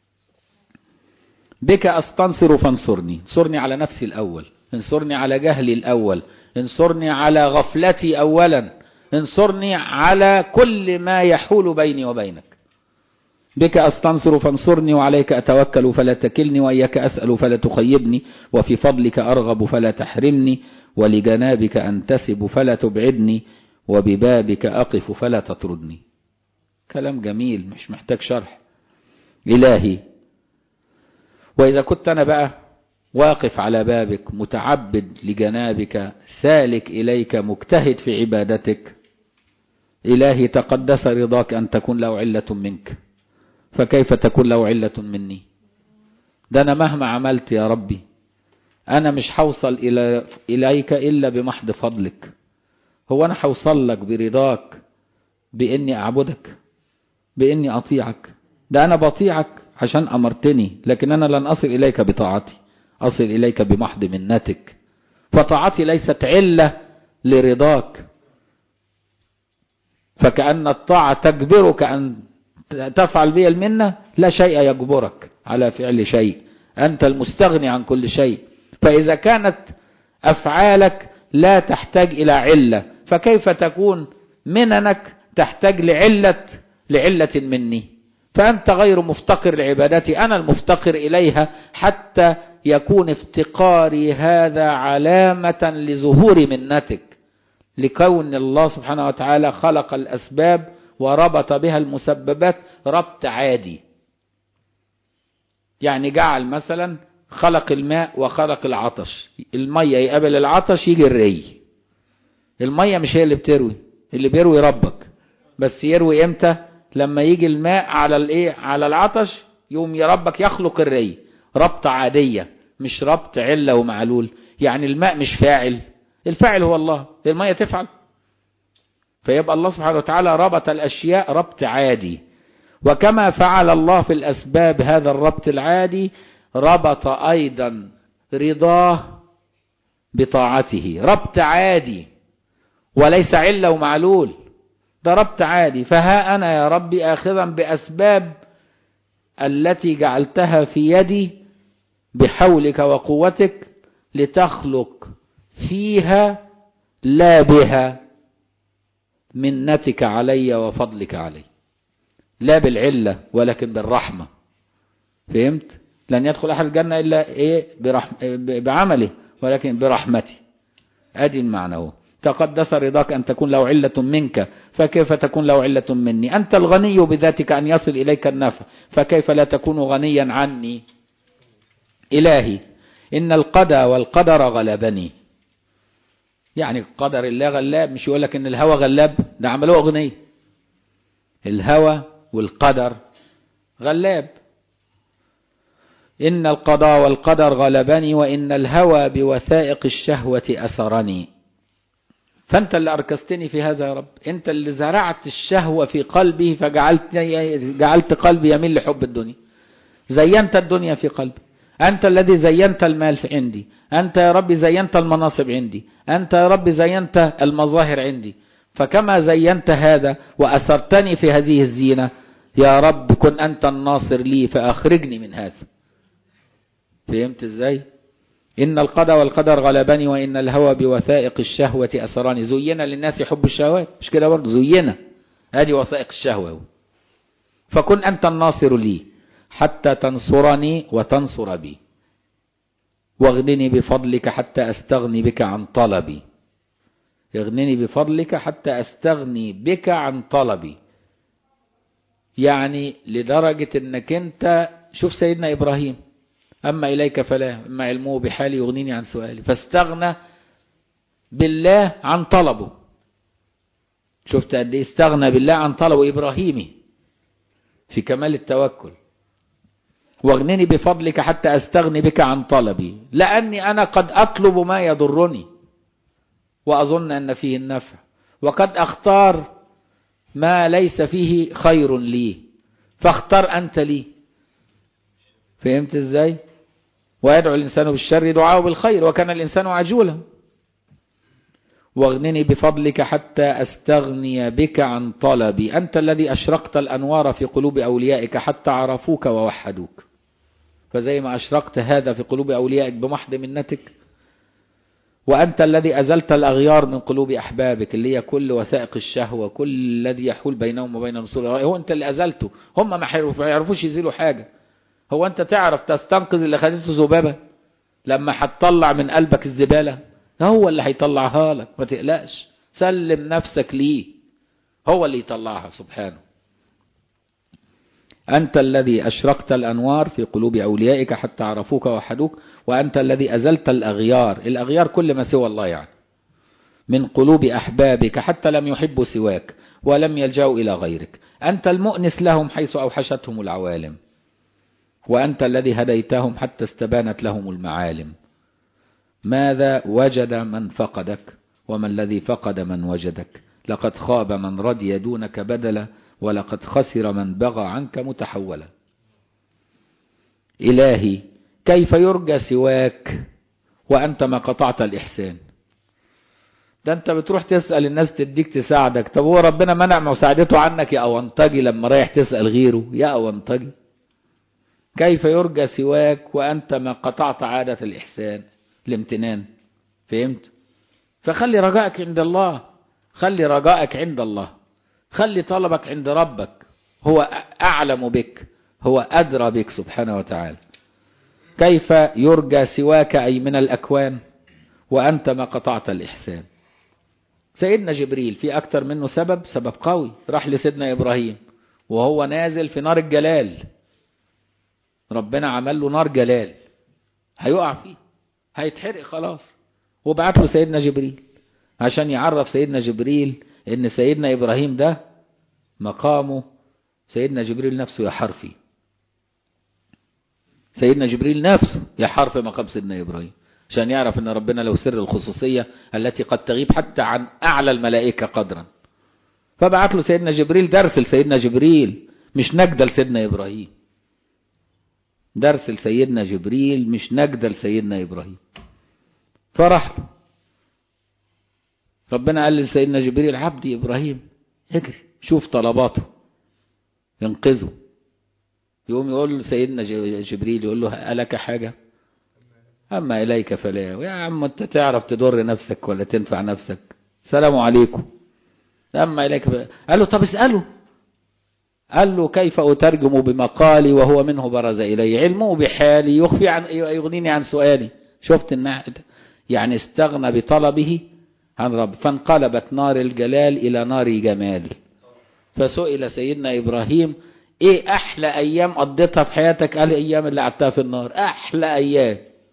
بك أستنصر فانصرني انصرني على نفسي الأول انصرني على جهلي الأول انصرني على غفلتي أولا انصرني على كل ما يحول بيني وبينك بك أستنصر فانصرني وعليك أتوكل فلا تكلني وإياك أسأل فلا تخيبني وفي فضلك أرغب فلا تحرمني ولجنابك أنتسب فلا تبعدني وببابك أقف فلا تطردني كلام جميل مش محتاج شرح إلهي وإذا كنت أنا بقى واقف على بابك متعبد لجنابك سالك إليك مجتهد في عبادتك إلهي تقدس رضاك أن تكون له علة منك فكيف تكون له علة مني ده أنا مهما عملت يا ربي أنا مش حوصل إلى إليك إلا بمحض فضلك هو أنا حوصل لك برضاك بإني أعبدك بإني أطيعك ده أنا بطيعك عشان أمرتني لكن أنا لن أصل إليك بطاعتي أصل إليك بمحض منتك فطاعتي ليست علة لرضاك فكأن الطاعة تجبرك أن تفعل بي المنة لا شيء يجبرك على فعل شيء أنت المستغني عن كل شيء فإذا كانت أفعالك لا تحتاج إلى علة فكيف تكون مننك تحتاج لعلة لعلة مني فأنت غير مفتقر لعبادتي أنا المفتقر إليها حتى يكون افتقاري هذا علامة لظهور منتك لكون الله سبحانه وتعالى خلق الأسباب وربط بها المسببات ربط عادي يعني جعل مثلا خلق الماء وخلق العطش المية يقابل العطش يجي الري المية مش هي اللي بتروي اللي بيروي ربك بس يروي امتى لما يجي الماء على الايه على العطش يوم يا ربك يخلق الري ربط عادية مش ربط علة ومعلول يعني الماء مش فاعل الفاعل هو الله المية تفعل فيبقى الله سبحانه وتعالى ربط الأشياء ربط عادي وكما فعل الله في الأسباب هذا الربط العادي ربط أيضا رضاه بطاعته ربط عادي وليس علة ومعلول ده ربط عادي فها أنا يا ربي آخذا بأسباب التي جعلتها في يدي بحولك وقوتك لتخلق فيها لا بها منتك علي وفضلك علي لا بالعلة ولكن بالرحمة فهمت لن يدخل أحد الجنة إلا إيه برحم بعمله ولكن برحمتي أدي المعنى هو تقدس رضاك أن تكون له علة منك فكيف تكون له علة مني أنت الغني بذاتك أن يصل إليك النفع فكيف لا تكون غنيا عني إلهي إن القدى والقدر غلبني يعني قدر الله غلاب مش يقول لك ان الهوى غلاب ده عملوه اغنيه الهوى والقدر غلاب ان القضاء والقدر غلبني وان الهوى بوثائق الشهوة اسرني فانت اللي اركستني في هذا يا رب انت اللي زرعت الشهوة في قلبي فجعلت جعلت قلبي يميل لحب الدنيا زينت الدنيا في قلبي أنت الذي زينت المال في عندي أنت يا رب زينت المناصب عندي أنت يا رب زينت المظاهر عندي فكما زينت هذا وأسرتني في هذه الزينة يا رب كن أنت الناصر لي فأخرجني من هذا فهمت ازاي إن القضى والقدر غلبني وإن الهوى بوثائق الشهوة أسراني زين للناس حب الشهوات مش كده برضه زين هذه وثائق الشهوة فكن أنت الناصر لي حتى تنصرني وتنصر بي واغنني بفضلك حتى أستغني بك عن طلبي اغنني بفضلك حتى أستغني بك عن طلبي يعني لدرجة انك انت شوف سيدنا ابراهيم اما اليك فلا اما علمه بحالي يغنيني عن سؤالي فاستغنى بالله عن طلبه شفت قد ايه استغنى بالله عن طلبه ابراهيمي في كمال التوكل واغنني بفضلك حتى استغني بك عن طلبي لاني انا قد اطلب ما يضرني واظن ان فيه النفع وقد اختار ما ليس فيه خير لي فاختار أنت لي فهمت ازاي ويدعو الإنسان بالشر دعاءه بالخير وكان الإنسان عجولا واغنني بفضلك حتى أستغني بك عن طلبي أنت الذي أشرقت الأنوار في قلوب أوليائك حتى عرفوك ووحدوك فزي ما أشرقت هذا في قلوب أوليائك بمحض منتك وأنت الذي أزلت الأغيار من قلوب أحبابك اللي هي كل وثائق الشهوة كل الذي يحول بينهم وبين رسول الله هو أنت اللي أزلته هم ما يعرفوش يزيلوا حاجة هو أنت تعرف تستنقذ اللي خدته ذبابة لما هتطلع من قلبك الزبالة هو اللي هيطلعها لك ما تقلقش سلم نفسك ليه هو اللي يطلعها سبحانه أنت الذي أشرقت الأنوار في قلوب أوليائك حتى عرفوك ووحدوك وأنت الذي أزلت الأغيار الأغيار كل ما سوى الله يعني من قلوب أحبابك حتى لم يحبوا سواك ولم يلجأوا إلى غيرك أنت المؤنس لهم حيث أوحشتهم العوالم وأنت الذي هديتهم حتى استبانت لهم المعالم ماذا وجد من فقدك وما الذي فقد من وجدك لقد خاب من رضي دونك بدلا ولقد خسر من بغى عنك متحولا إلهي كيف يرجى سواك وأنت ما قطعت الإحسان ده أنت بتروح تسأل الناس تديك تساعدك طب هو ربنا منع مساعدته عنك يا أونطجي لما رايح تسأل غيره يا أونطجي كيف يرجى سواك وأنت ما قطعت عادة الإحسان الامتنان فهمت فخلي رجائك عند الله خلي رجائك عند الله خلي طلبك عند ربك هو أعلم بك هو أدرى بك سبحانه وتعالى كيف يرجى سواك أي من الأكوان وأنت ما قطعت الإحسان سيدنا جبريل في أكتر منه سبب سبب قوي راح لسيدنا إبراهيم وهو نازل في نار الجلال ربنا عمل له نار جلال هيقع فيه هيتحرق خلاص وبعت له سيدنا جبريل عشان يعرف سيدنا جبريل ان سيدنا ابراهيم ده مقامه سيدنا جبريل نفسه يحار فيه سيدنا جبريل نفسه يحار في مقام سيدنا ابراهيم عشان يعرف ان ربنا له سر الخصوصية التي قد تغيب حتى عن اعلى الملائكة قدرا فبعت له سيدنا جبريل درس لسيدنا جبريل مش نجدة لسيدنا ابراهيم درس لسيدنا جبريل مش نجدة لسيدنا ابراهيم فرح له ربنا قال لسيدنا جبريل عبدي إبراهيم اجري شوف طلباته ينقذه يقوم يقول له سيدنا جبريل يقول له ألك حاجة أما إليك فلا يا عم أنت تعرف تضر نفسك ولا تنفع نفسك سلام عليكم أما إليك فلا قال له طب اسأله قال له كيف أترجم بمقالي وهو منه برز إلي علمه بحالي يخفي عن يغنيني عن سؤالي شفت النعد يعني استغنى بطلبه عن رب فانقلبت نار الجلال إلى نار جمال فسئل سيدنا إبراهيم إيه أحلى أيام قضيتها في حياتك قال أيام اللي قعدتها في النار أحلى أيام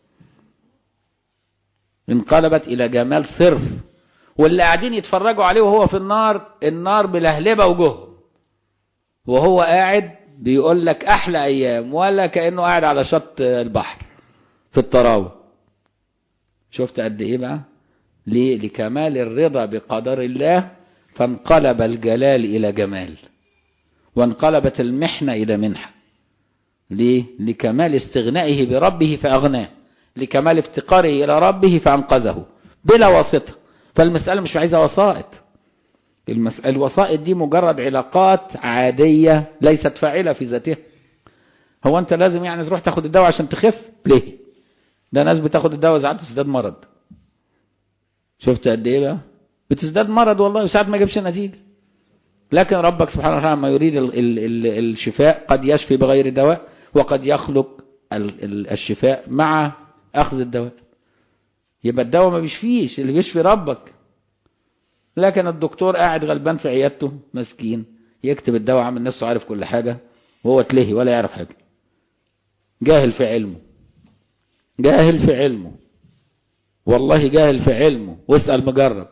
انقلبت إلى جمال صرف واللي قاعدين يتفرجوا عليه وهو في النار النار بلهلبة وجههم وهو قاعد بيقول لك أحلى أيام ولا كأنه قاعد على شط البحر في الطراوة شفت قد إيه بقى ليه؟ لكمال الرضا بقدر الله فانقلب الجلال إلى جمال وانقلبت المحنة إلى منحة ليه؟ لكمال استغنائه بربه فأغناه لكمال افتقاره إلى ربه فأنقذه بلا واسطة فالمسألة مش عايزة وسائط المسألة الوسائط دي مجرد علاقات عادية ليست فاعلة في ذاتها هو أنت لازم يعني تروح تاخد الدواء عشان تخف ليه ده ناس بتاخد الدواء ساعات تزداد مرض شفت قد ايه بقى بتزداد مرض والله وساعات ما جابش نتيجة لكن ربك سبحانه وتعالى ما يريد ال ال ال الشفاء قد يشفي بغير دواء وقد يخلق ال ال الشفاء مع أخذ الدواء يبقى الدواء ما بيشفيش اللي بيشفي ربك لكن الدكتور قاعد غلبان في عيادته مسكين يكتب الدواء عامل نفسه عارف كل حاجة وهو تلهي ولا يعرف حاجة جاهل في علمه جاهل في علمه والله جاهل في علمه واسأل مجرب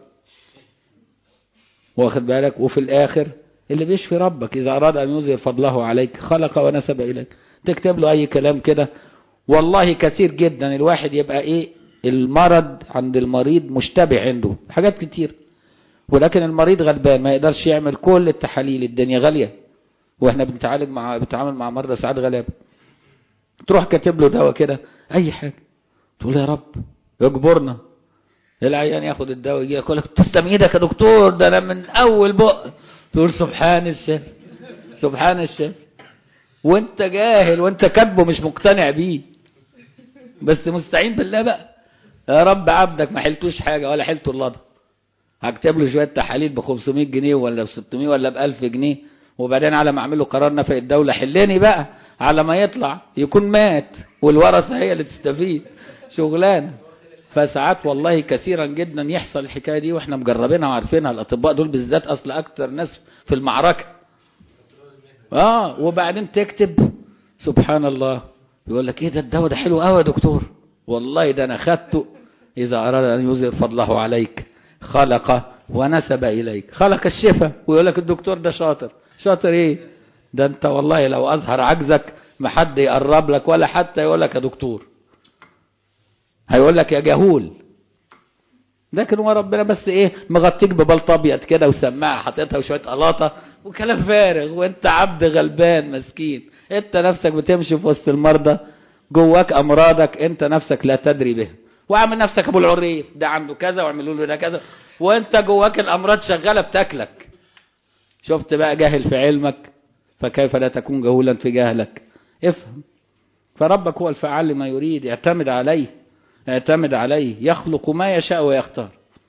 واخد بالك وفي الآخر اللي بيشفي ربك إذا أراد أن يظهر فضله عليك خلق ونسب إليك تكتب له أي كلام كده والله كثير جدا الواحد يبقى إيه المرض عند المريض مشتبه عنده حاجات كتير ولكن المريض غلبان ما يقدرش يعمل كل التحاليل الدنيا غالية واحنا بنتعالج مع بنتعامل مع مرضى ساعات غلابة تروح كاتب له دواء كده اي حاجة تقول يا رب يجبرنا العيان ياخد الدواء يجي يقول لك تسلم ايدك يا دكتور ده انا من اول بق تقول سبحان الشافي سبحان الشافي وانت جاهل وانت كاتبه مش مقتنع بيه بس مستعين بالله بقى يا رب عبدك ما حلتوش حاجة ولا حلته اللضع هكتب له شوية تحاليل ب 500 جنيه ولا ب 600 ولا ب 1000 جنيه وبعدين على ما اعمل له قرار نفق الدولة حلني بقى على ما يطلع يكون مات والورثة هي اللي تستفيد شغلانه فساعات والله كثيرا جدا يحصل الحكايه دي واحنا مجربينها وعارفينها الاطباء دول بالذات اصل اكتر ناس في المعركه اه وبعدين تكتب سبحان الله يقول لك ايه ده الدواء ده حلو قوي يا دكتور والله ده انا خدته اذا اراد ان يظهر فضله عليك خلق ونسب اليك خلق الشفاء ويقول لك الدكتور ده شاطر شاطر ايه ده انت والله لو اظهر عجزك ما حد يقرب لك ولا حتى يقول لك يا دكتور هيقول لك يا جهول لكن هو ربنا بس ايه مغطيك ببلط ابيض كده وسماعه حاططها وشويه قلاطه وكلام فارغ وانت عبد غلبان مسكين انت نفسك بتمشي في وسط المرضى جواك امراضك انت نفسك لا تدري بها وعامل نفسك ابو العريف ده عنده كذا واعملوا له ده كذا وانت جواك الامراض شغاله بتاكلك شفت بقى جاهل في علمك فكيف لا تكون جهولا في جهلك افهم فربك هو الفعال لما يريد اعتمد عليه اعتمد عليه يخلق ما يشاء ويختار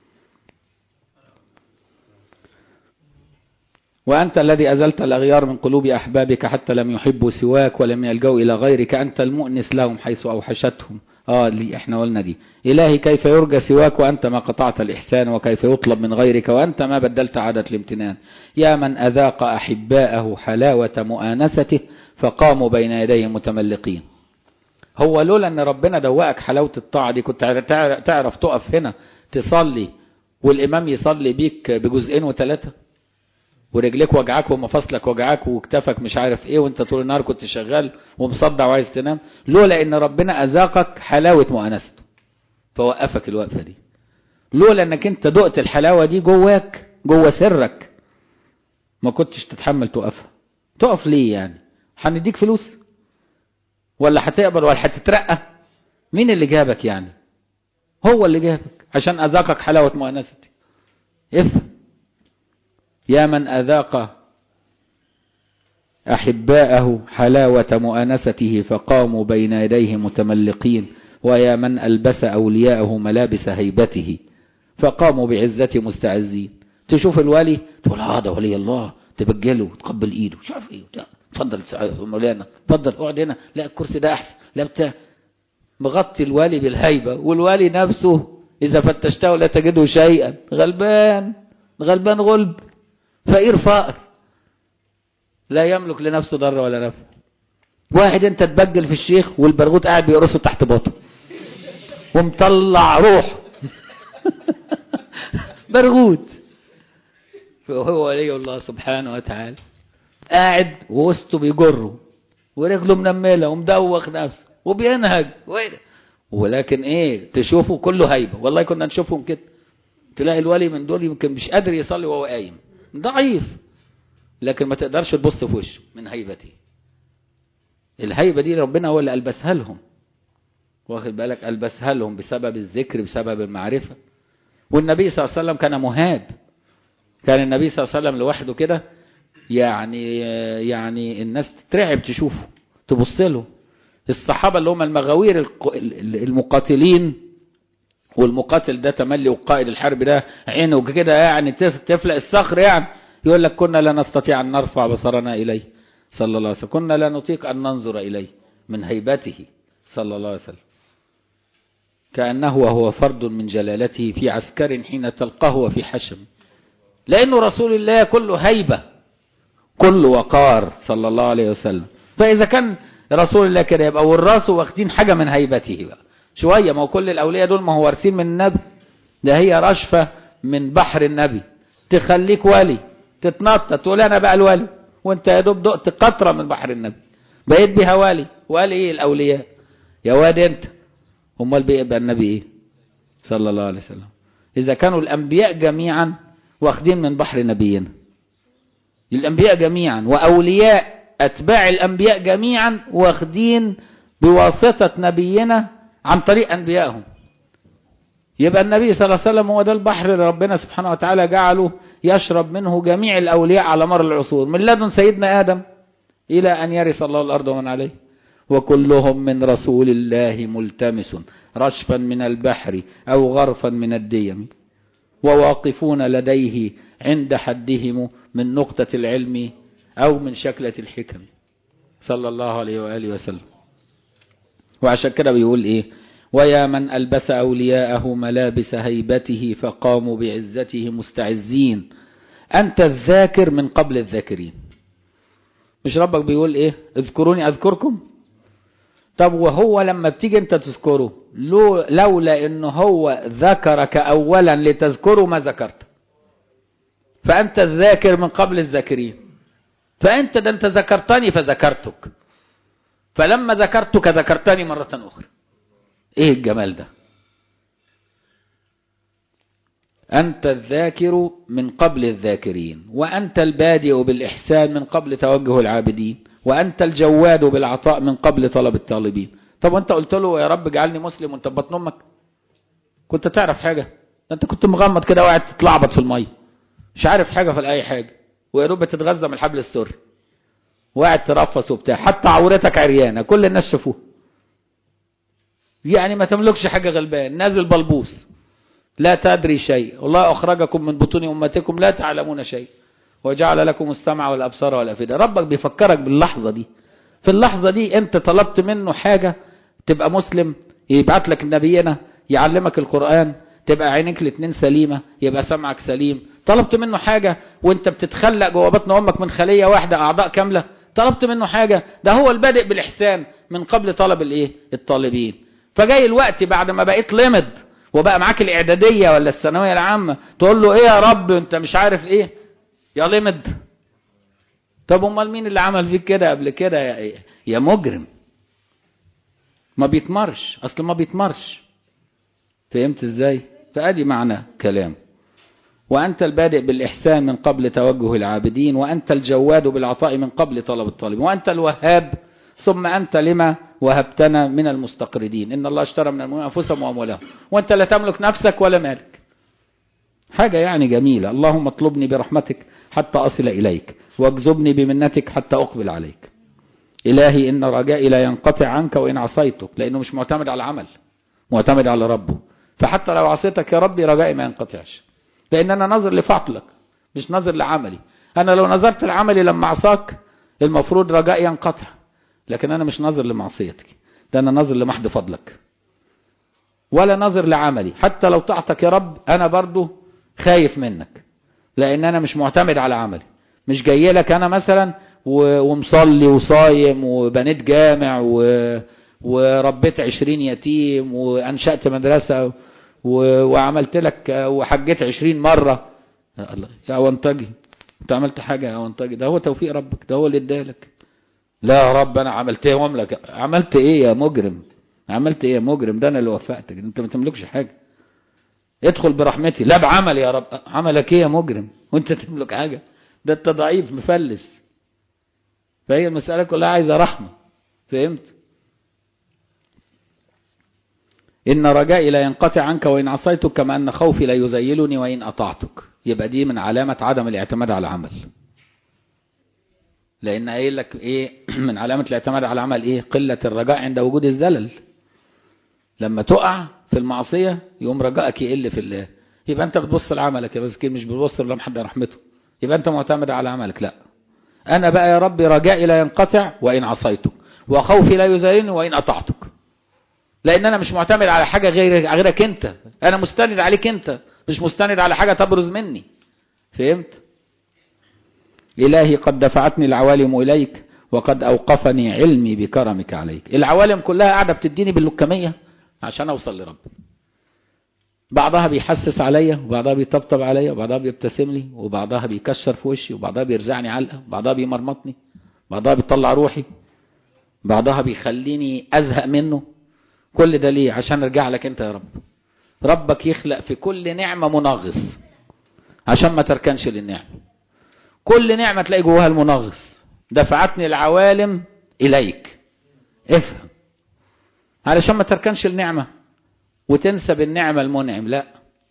وأنت الذي أزلت الأغيار من قلوب أحبابك حتى لم يحبوا سواك ولم يلجوا إلى غيرك أنت المؤنس لهم حيث أوحشتهم آه اللي إحنا قلنا دي إلهي كيف يرجى سواك وأنت ما قطعت الإحسان وكيف يطلب من غيرك وأنت ما بدلت عادة الامتنان يا من أذاق أحباءه حلاوة مؤانسته فقاموا بين يديه متملقين هو لولا ان ربنا دوقك حلاوة الطاعة دي كنت تعرف تقف هنا تصلي والامام يصلي بيك بجزئين وثلاثة ورجليك وجعاك ومفاصلك وجعاك وكتفك مش عارف ايه وانت طول النهار كنت شغال ومصدع وعايز تنام لولا ان ربنا اذاقك حلاوة مؤانسته فوقفك الوقفة دي لولا انك انت دقت الحلاوة دي جواك جوا سرك ما كنتش تتحمل توقفها تقف ليه يعني هنديك فلوس ولا هتقبل ولا هتترقى مين اللي جابك يعني هو اللي جابك عشان أذاقك حلاوة مؤانستي افهم يا من أذاق أحباءه حلاوة مؤانسته فقاموا بين يديه متملقين ويا من ألبس أولياءه ملابس هيبته فقاموا بعزة مستعزين تشوف الولي تقول هذا ولي الله تبجله تقبل ايده مش عارف ايه اتفضل مولانا اتفضل اقعد هنا لا الكرسي ده احسن لا بتاع مغطي الوالي بالهيبة والوالي نفسه إذا فتشته لا تجده شيئا غلبان غلبان غلب فقير فقر لا يملك لنفسه ضر ولا نفع واحد انت تبجل في الشيخ والبرغوت قاعد بيقرصه تحت باطه ومطلع روح برغوت فهو ولي الله سبحانه وتعالى قاعد ووسطه بيجره ورجله منملة ومدوخ نفسه وبينهج ولكن ايه تشوفه كله هيبة والله كنا نشوفهم كده تلاقي الولي من دول يمكن مش قادر يصلي وهو قايم ضعيف لكن ما تقدرش تبص في وشه من هيبته الهيبة دي ربنا هو اللي ألبسها لهم واخد بالك ألبسها لهم بسبب الذكر بسبب المعرفة والنبي صلى الله عليه وسلم كان مهاب كان النبي صلى الله عليه وسلم لوحده كده يعني يعني الناس تترعب تشوفه تبص له الصحابة اللي هم المغاوير المقاتلين والمقاتل ده تملي وقائد الحرب ده عينه كده يعني تفلق الصخر يعني يقول لك كنا لا نستطيع أن نرفع بصرنا إليه صلى الله عليه وسلم كنا لا نطيق أن ننظر إليه من هيبته صلى الله عليه وسلم كأنه وهو فرد من جلالته في عسكر حين تلقاه وفي حشم لأنه رسول الله كله هيبة كله وقار صلى الله عليه وسلم فإذا كان رسول الله كده يبقى والراس واخدين حاجة من هيبته بقى شوية ما هو كل الأولياء دول ما هو وارثين من النبي ده هي رشفة من بحر النبي تخليك ولي تتنطط تقول أنا بقى الولي وانت يا دوب دقت قطرة من بحر النبي بقيت بها والي والي ايه الأولياء يا واد انت امال بيبقى النبي ايه صلى الله عليه وسلم إذا كانوا الأنبياء جميعا واخدين من بحر نبينا الأنبياء جميعا وأولياء أتباع الأنبياء جميعا واخدين بواسطة نبينا عن طريق أنبيائهم يبقى النبي صلى الله عليه وسلم هو ده البحر اللي ربنا سبحانه وتعالى جعله يشرب منه جميع الأولياء على مر العصور من لدن سيدنا آدم إلى أن يرث الله الأرض ومن عليه وكلهم من رسول الله ملتمس رشفا من البحر أو غرفا من الديم وواقفون لديه عند حدهم من نقطة العلم أو من شكلة الحكم صلى الله عليه وآله وسلم وعشان كده بيقول إيه ويا من ألبس أولياءه ملابس هيبته فقاموا بعزته مستعزين أنت الذاكر من قبل الذاكرين مش ربك بيقول إيه اذكروني أذكركم طب وهو لما بتيجي انت تذكره لو لولا ان هو ذكرك اولا لتذكره ما ذكرت فانت الذاكر من قبل الذاكرين فانت ده انت ذكرتني فذكرتك فلما ذكرتك ذكرتني مرة اخرى ايه الجمال ده أنت الذاكر من قبل الذاكرين وأنت البادئ بالإحسان من قبل توجه العابدين وأنت الجواد بالعطاء من قبل طلب الطالبين طب وانت قلت له يا رب اجعلني مسلم وانت بطن امك كنت تعرف حاجة ده انت كنت مغمض كده وقاعد تتلعبط في المية مش عارف حاجة في اي حاجة ويا دوب بتتغذى من الحبل السري وقاعد ترفس وبتاع حتى عورتك عريانة كل الناس شافوها يعني ما تملكش حاجة غلبان نازل بلبوس لا تدري شيء والله أخرجكم من بطون أمتكم لا تعلمون شيء وجعل لكم السمع والأبصار والأفئدة ربك بيفكرك باللحظة دي في اللحظة دي أنت طلبت منه حاجة تبقى مسلم يبعت لك نبينا يعلمك القرآن تبقى عينيك الاتنين سليمة يبقى سمعك سليم طلبت منه حاجة وانت بتتخلق جوه بطن أمك من خلية واحدة أعضاء كاملة طلبت منه حاجة ده هو البادئ بالإحسان من قبل طلب الايه الطالبين فجاي الوقت بعد ما بقيت لمد وبقى معاك الإعدادية ولا الثانوية العامة تقول له ايه يا رب انت مش عارف ايه يا لمد طب امال مين اللي عمل فيك كده قبل كده يا, يا مجرم ما بيتمرش اصل ما بيتمرش فهمت ازاي فادي معنى كلام وانت البادئ بالاحسان من قبل توجه العابدين وانت الجواد بالعطاء من قبل طلب الطالب وانت الوهاب ثم انت لما وهبتنا من المستقردين ان الله اشترى من المؤمنين انفسهم واموالهم وانت لا تملك نفسك ولا مالك حاجة يعني جميلة اللهم اطلبني برحمتك حتى أصل إليك واجذبني بمنتك حتى أقبل عليك إلهي إن رجائي لا ينقطع عنك وإن عصيتك لأنه مش معتمد على العمل معتمد على ربه فحتى لو عصيتك يا ربي رجائي ما ينقطعش لأن أنا نظر لفضلك مش نظر لعملي أنا لو نظرت لعملي لما عصاك المفروض رجائي ينقطع لكن أنا مش نظر لمعصيتك ده أنا نظر لمحض فضلك ولا نظر لعملي حتى لو طاعتك يا رب أنا برضو خايف منك لان انا مش معتمد على عملي مش جاي لك انا مثلا ومصلي وصايم وبنيت جامع و... وربيت عشرين يتيم وانشأت مدرسة و... وعملت لك وحجيت عشرين مرة يا الله يا وانتجي انت عملت حاجة يا وانتجي ده هو توفيق ربك ده هو اللي ادالك لا يا رب انا عملتهم لك عملت ايه يا مجرم عملت ايه يا مجرم ده انا اللي وفقتك انت ما تملكش حاجة ادخل برحمتي لا بعمل يا رب عملك ايه يا مجرم وانت تملك حاجة ده انت ضعيف مفلس فهي المسألة كلها عايزة رحمة فهمت إن رجائي لا ينقطع عنك وإن عصيتك كما أن خوفي لا يزيلني وإن أطعتك يبقى دي من علامة عدم الاعتماد على العمل لأن قايل لك إيه من علامة الاعتماد على العمل إيه قلة الرجاء عند وجود الزلل لما تقع في المعصية يقوم رجائك يقل في الله يبقى انت بتبص لعملك يا مسكين مش بتبص لمحد رحمته يبقى انت معتمد على عملك لا انا بقى يا ربي رجائي لا ينقطع وان عصيتك وخوفي لا يزالني وان اطعتك لان انا مش معتمد على حاجه غير غيرك انت انا مستند عليك انت مش مستند على حاجه تبرز مني فهمت الهي قد دفعتني العوالم اليك وقد اوقفني علمي بكرمك عليك العوالم كلها قاعده بتديني باللكميه عشان اوصل لربنا بعضها بيحسس عليا وبعضها بيطبطب عليا وبعضها بيبتسم لي وبعضها بيكشر في وشي وبعضها بيرزعني علقه وبعضها بيمرمطني بعضها بيطلع روحي بعضها بيخليني ازهق منه كل ده ليه عشان ارجع لك انت يا رب ربك يخلق في كل نعمة منغص عشان ما تركنش للنعمة كل نعمة تلاقي جواها المنغص دفعتني العوالم إليك افهم علشان ما تركنش النعمة وتنسى بالنعمة المنعم لا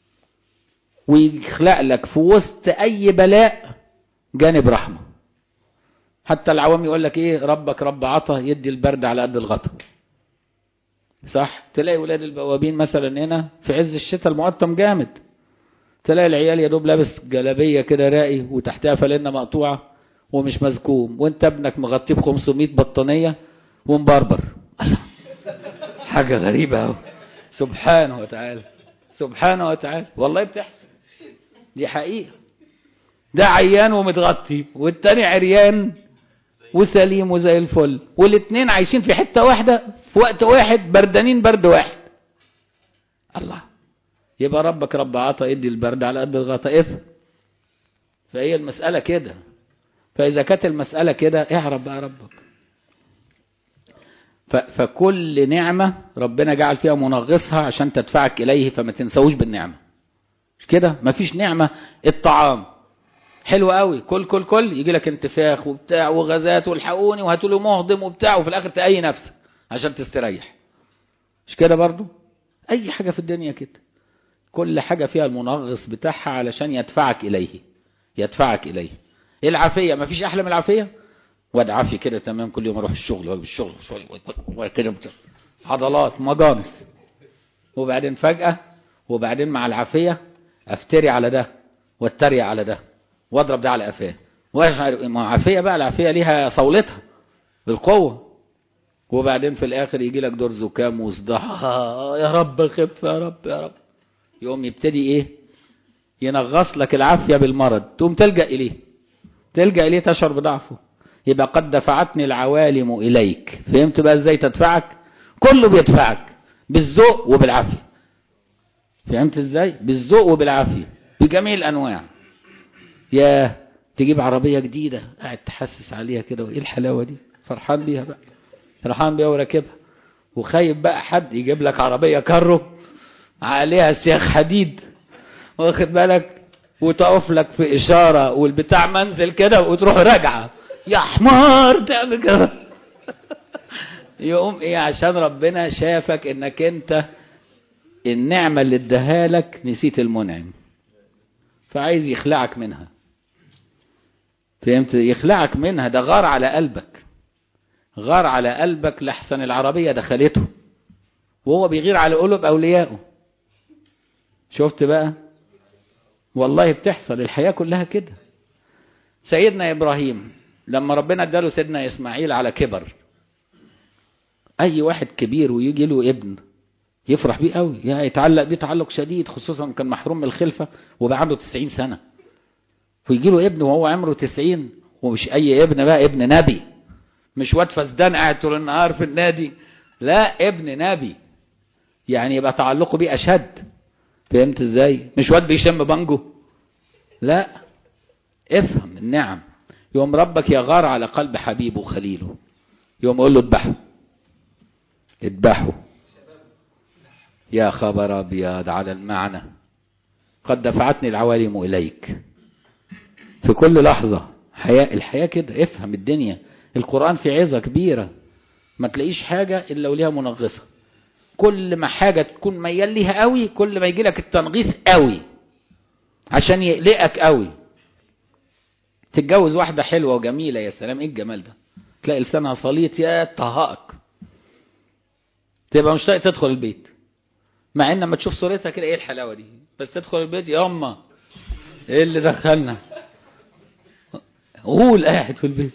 ويخلق لك في وسط أي بلاء جانب رحمة حتى العوام يقول لك ايه ربك رب عطا يدي البرد على قد الغطا صح تلاقي ولاد البوابين مثلا هنا في عز الشتاء المقطم جامد تلاقي العيال يا دوب لابس جلابيه كده راقي وتحتها فلنه مقطوعه ومش مزكوم وانت ابنك مغطيه ب 500 بطانيه ومبربر حاجه غريبه قوي سبحانه وتعالى سبحانه وتعالى والله بتحصل دي حقيقه ده عيان ومتغطي والتاني عريان وسليم وزي الفل والاثنين عايشين في حته واحده في وقت واحد بردانين برد واحد الله يبقى ربك رب عطا ادي البرد على قد الغطا افهم فهي المسألة كده فإذا كانت المسألة كده اعرف بقى ربك فكل نعمة ربنا جعل فيها منغصها عشان تدفعك إليه فما تنسوش بالنعمة مش كده مفيش نعمة الطعام حلو قوي كل كل كل يجي لك انتفاخ وبتاع وغازات والحقوني وهاتوا له مهضم وبتاع وفي الاخر تأي نفسك عشان تستريح مش كده برضو اي حاجة في الدنيا كده كل حاجة فيها المنغص بتاعها علشان يدفعك اليه يدفعك اليه العافية مفيش احلى من العافية واد عافية كده تمام كل يوم اروح الشغل الشغل وكده عضلات مجانس وبعدين فجأة وبعدين مع العافية افتري على ده واتريق على ده واضرب ده على قفاه ما عافيه بقى العافيه ليها صولتها بالقوه وبعدين في الاخر يجي لك دور زكام وصداع يا رب خف يا رب يا رب يقوم يبتدي ايه ينغص لك العافيه بالمرض تقوم تلجا اليه تلجا اليه تشعر بضعفه يبقى قد دفعتني العوالم اليك فهمت بقى ازاي تدفعك كله بيدفعك بالذوق وبالعافيه فهمت ازاي بالذوق وبالعافيه بجميع الانواع يا تجيب عربية جديدة قاعد تحسس عليها كده وايه الحلاوة دي فرحان بيها بقى فرحان بيها وراكبها وخايف بقى حد يجيب لك عربية كارو عليها سياخ حديد واخد بالك وتقف لك في إشارة والبتاع منزل كده وتروح راجعة يا حمار تعمل كده يقوم ايه عشان ربنا شافك انك انت النعمة اللي اداها لك نسيت المنعم فعايز يخلعك منها فهمت يخلعك منها ده غار على قلبك غار على قلبك لحسن العربية دخلته وهو بيغير على قلوب أوليائه شفت بقى والله بتحصل الحياة كلها كده سيدنا إبراهيم لما ربنا اداله سيدنا إسماعيل على كبر أي واحد كبير ويجي له ابن يفرح بيه قوي يتعلق بيه تعلق شديد خصوصا كان محروم من الخلفة وبقى عنده 90 سنة ويجي له ابن وهو عمره 90 ومش اي ابن بقى ابن نبي مش واد فسدان قاعد طول النهار في النادي لا ابن نبي يعني يبقى تعلقه بيه اشد فهمت ازاي مش واد بيشم بانجو لا افهم النعم يوم ربك يغار على قلب حبيبه وخليله يوم يقول له اذبحه اذبحه يا خبر ابيض على المعنى قد دفعتني العوالم اليك في كل لحظة حياة الحياة كده افهم الدنيا القرآن في عظة كبيرة ما تلاقيش حاجة إلا وليها منغصة كل ما حاجة تكون ميال ليها قوي كل ما يجي لك التنغيص قوي عشان يقلقك قوي تتجوز واحدة حلوة وجميلة يا سلام ايه الجمال ده تلاقي لسانها صليط يا طهقك تبقى مش طايق تدخل البيت مع ان لما تشوف صورتها كده ايه الحلاوة دي بس تدخل البيت يا اما ايه اللي دخلنا غول قاعد في البيت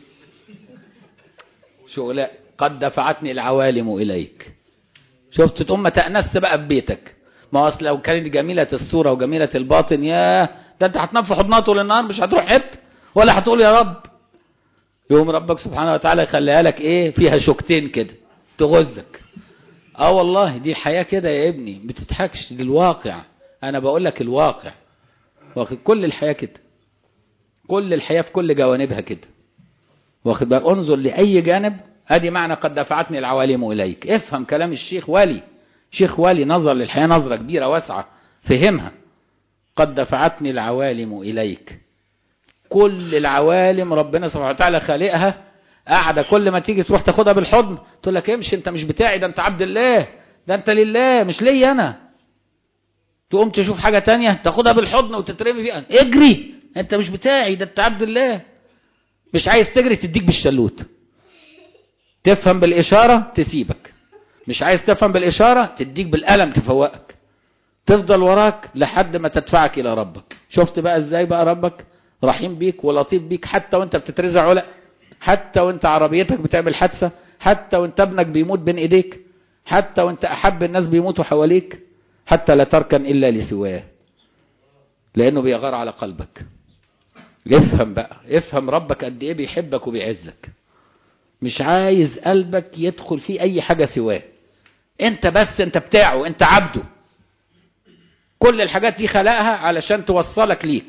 شغلاء قد دفعتني العوالم إليك شفت تقوم تأنست بقى في بيتك ما اصل لو كانت جميلة الصورة وجميلة الباطن يا ده انت هتنام في حضنها طول النهار مش هتروح حته ولا هتقول يا رب يوم ربك سبحانه وتعالى يخليها لك ايه فيها شوكتين كده تغزك اه والله دي الحياة كده يا ابني بتضحكش دي الواقع انا بقول لك الواقع واخد كل الحياة كده كل الحياة في كل جوانبها كده واخد بالك انظر لأي جانب ادي معنى قد دفعتني العوالم اليك افهم كلام الشيخ ولي شيخ ولي نظر للحياة نظرة كبيرة واسعة فهمها قد دفعتني العوالم إليك كل العوالم ربنا سبحانه وتعالى خالقها قاعدة كل ما تيجي تروح تاخدها بالحضن تقول لك امشي انت مش بتاعي ده انت عبد الله ده انت لله مش ليا انا تقوم تشوف حاجة تانية تاخدها بالحضن وتترمي فيها اجري انت مش بتاعي ده انت عبد الله مش عايز تجري تديك بالشلوت تفهم بالإشارة تسيبك مش عايز تفهم بالإشارة تديك بالقلم تفوقك تفضل وراك لحد ما تدفعك إلى ربك شفت بقى إزاي بقى ربك رحيم بيك ولطيف بيك حتى وانت بتترزع علق حتى وانت عربيتك بتعمل حادثة حتى وانت ابنك بيموت بين ايديك حتى وانت احب الناس بيموتوا حواليك حتى لا تركن الا لسواه لانه بيغار على قلبك افهم بقى افهم ربك قد ايه بيحبك وبيعزك مش عايز قلبك يدخل فيه اي حاجة سواه انت بس انت بتاعه انت عبده كل الحاجات دي خلقها علشان توصلك ليه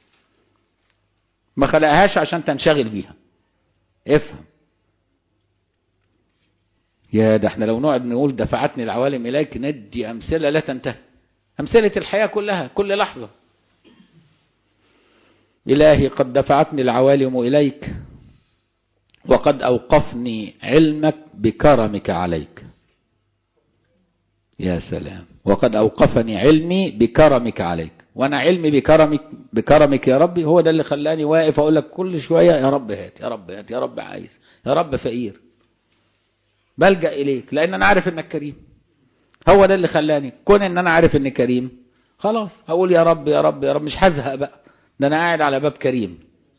ما خلقهاش عشان تنشغل بيها افهم يا ده احنا لو نقعد نقول دفعتني العوالم اليك ندي امثله لا تنتهي امثله الحياه كلها كل لحظه الهي قد دفعتني العوالم اليك وقد اوقفني علمك بكرمك عليك يا سلام وقد اوقفني علمي بكرمك عليك وانا علمي بكرمك بكرمك يا ربي هو ده اللي خلاني واقف اقول لك كل شويه يا رب هات يا رب هات يا رب عايز يا رب فقير بلجأ اليك لان انا عارف انك كريم هو ده اللي خلاني كون ان انا عارف اني كريم خلاص هقول يا رب يا رب يا رب مش هزهق بقى ده انا قاعد على باب كريم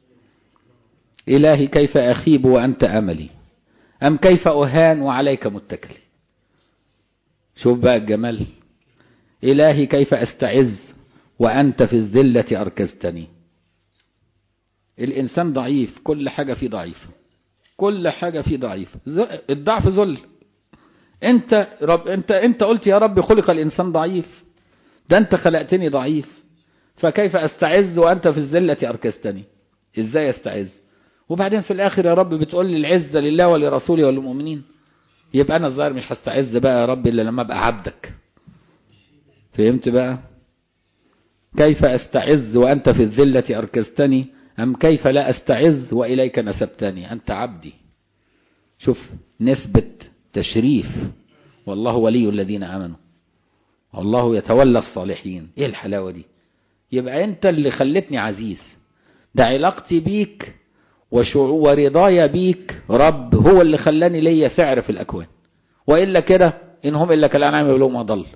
الهي كيف اخيب وانت املي ام كيف اهان وعليك متكلي شوف بقى الجمال الهي كيف استعز وأنت في الذلة أركزتني الإنسان ضعيف كل حاجة فيه ضعيفة كل حاجة فيه ضعيفة الضعف ذل انت رب انت انت قلت يا رب خلق الانسان ضعيف ده انت خلقتني ضعيف فكيف استعز وانت في الذلة اركزتني ازاي استعز وبعدين في الاخر يا رب بتقول لي العزة لله ولرسوله وللمؤمنين يبقى انا الظاهر مش هستعز بقى يا رب الا لما ابقى عبدك فهمت بقى كيف أستعز وأنت في الذلة أركزتني أم كيف لا أستعز وإليك نسبتني أنت عبدي شوف نسبة تشريف والله ولي الذين آمنوا والله يتولى الصالحين إيه الحلاوة دي يبقى أنت اللي خلتني عزيز ده علاقتي بيك ورضايا بيك رب هو اللي خلاني ليا سعر في الأكوان وإلا كده إن هم إلا كالأنعام يبلغهم أضل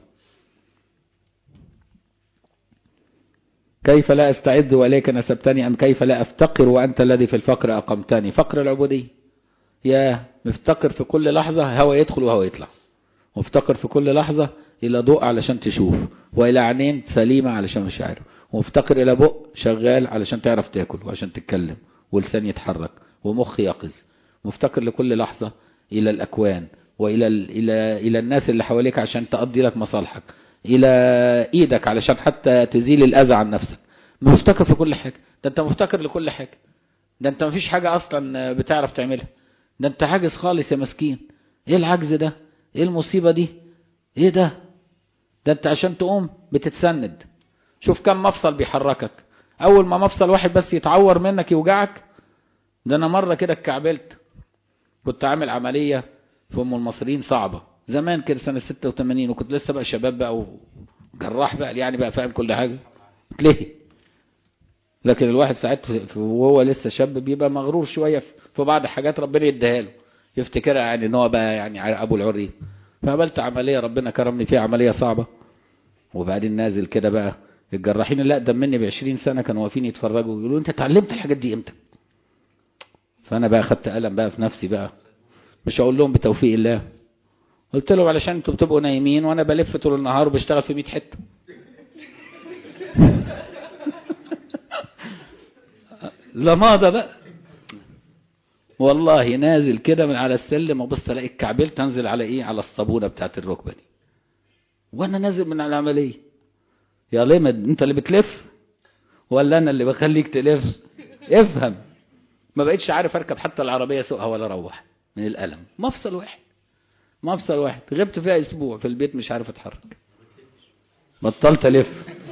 كيف لا استعد وإليك نسبتني أم كيف لا أفتقر وأنت الذي في الفقر أقمتني فقر العبودية يا مفتقر في كل لحظة هوا يدخل وهوا يطلع مفتقر في كل لحظة إلى ضوء علشان تشوف وإلى عينين سليمة علشان مش عارف ومفتقر إلى بق شغال علشان تعرف تاكل وعشان تتكلم ولسان يتحرك ومخ يقظ مفتقر لكل لحظة إلى الأكوان وإلى إلى إلى الناس اللي حواليك عشان تقضي لك مصالحك الى ايدك علشان حتى تزيل الاذى عن نفسك مفتكر في كل حاجة ده انت مفتكر لكل حاجة ده انت مفيش حاجة اصلا بتعرف تعملها ده انت عاجز خالص يا مسكين ايه العجز ده ايه المصيبة دي ايه ده ده انت عشان تقوم بتتسند شوف كم مفصل بيحركك اول ما مفصل واحد بس يتعور منك يوجعك ده انا مرة كده اتكعبلت كنت عامل عملية في ام المصريين صعبة زمان كده سنة 86 وكنت لسه بقى شباب بقى وجراح بقى يعني بقى فاهم كل حاجة اتلهي لكن الواحد ساعات وهو لسه شاب بيبقى مغرور شوية في بعض الحاجات ربنا يديها له يفتكرها يعني ان هو بقى يعني ابو العري فقبلت عملية ربنا كرمني فيها عملية صعبة وبعدين نازل كده بقى الجراحين اللي اقدم مني ب 20 سنة كانوا واقفين يتفرجوا يقولوا انت اتعلمت الحاجات دي امتى فانا بقى خدت قلم بقى في نفسي بقى مش هقول لهم بتوفيق الله قلت لهم علشان انتوا بتبقوا نايمين وانا بلف طول النهار وبشتغل في 100 حته لماضه بقى والله نازل كده من على السلم وبص الاقي الكعبيل تنزل على ايه على الصابونه بتاعت الركبه دي وانا نازل من على العمليه يا لمد انت اللي بتلف ولا انا اللي بخليك تلف افهم ما بقتش عارف اركب حتى العربيه اسوقها ولا اروح من الالم مفصل واحد مفصل واحد غبت فيها اسبوع في البيت مش عارف اتحرك بطلت الف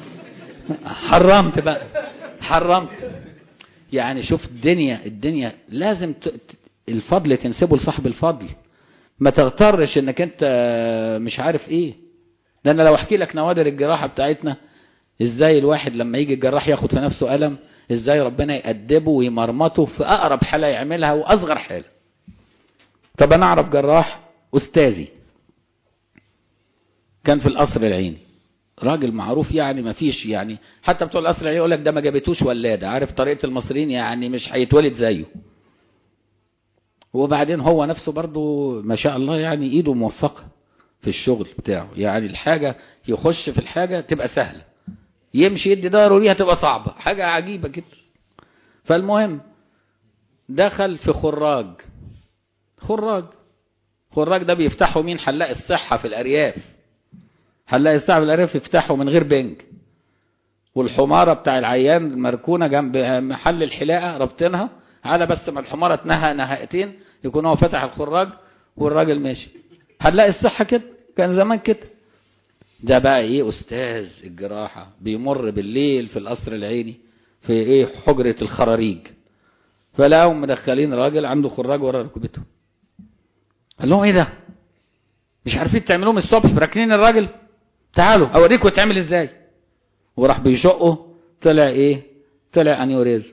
حرمت بقى حرمت يعني شوف الدنيا الدنيا لازم ت... الفضل تنسبه لصاحب الفضل ما تغترش انك انت مش عارف ايه ده انا لو احكي لك نوادر الجراحه بتاعتنا ازاي الواحد لما يجي الجراح ياخد في نفسه قلم ازاي ربنا يأدبه ويمرمطه في اقرب حاله يعملها واصغر حاله طب انا اعرف جراح استاذي كان في القصر العيني راجل معروف يعني ما فيش يعني حتى بتوع القصر العيني يقول لك ده ما جابتوش ولاده عارف طريقه المصريين يعني مش هيتولد زيه وبعدين هو نفسه برضه ما شاء الله يعني ايده موفقه في الشغل بتاعه يعني الحاجه يخش في الحاجه تبقى سهله يمشي يدي ظهره ليها تبقى صعبه حاجه عجيبه كده فالمهم دخل في خراج خراج خراج ده بيفتحوا مين حلاق الصحه في الارياف حلاق الصحه في الارياف يفتحوا من غير بنج والحماره بتاع العيان مركونه جنب محل الحلاقه رابطينها على بس ما الحماره اتنهى نهقتين يكون هو فتح الخراج والراجل ماشي حلاق الصحه كده كان زمان كده ده بقى ايه استاذ الجراحه بيمر بالليل في القصر العيني في ايه حجره الخراريج فلاقوا مدخلين راجل عنده خراج ورا ركبته قال لهم ايه ده مش عارفين تعملوه من الصبح راكنين الراجل تعالوا اوريكم تعمل ازاي وراح بيشقه طلع ايه طلع انيوريزم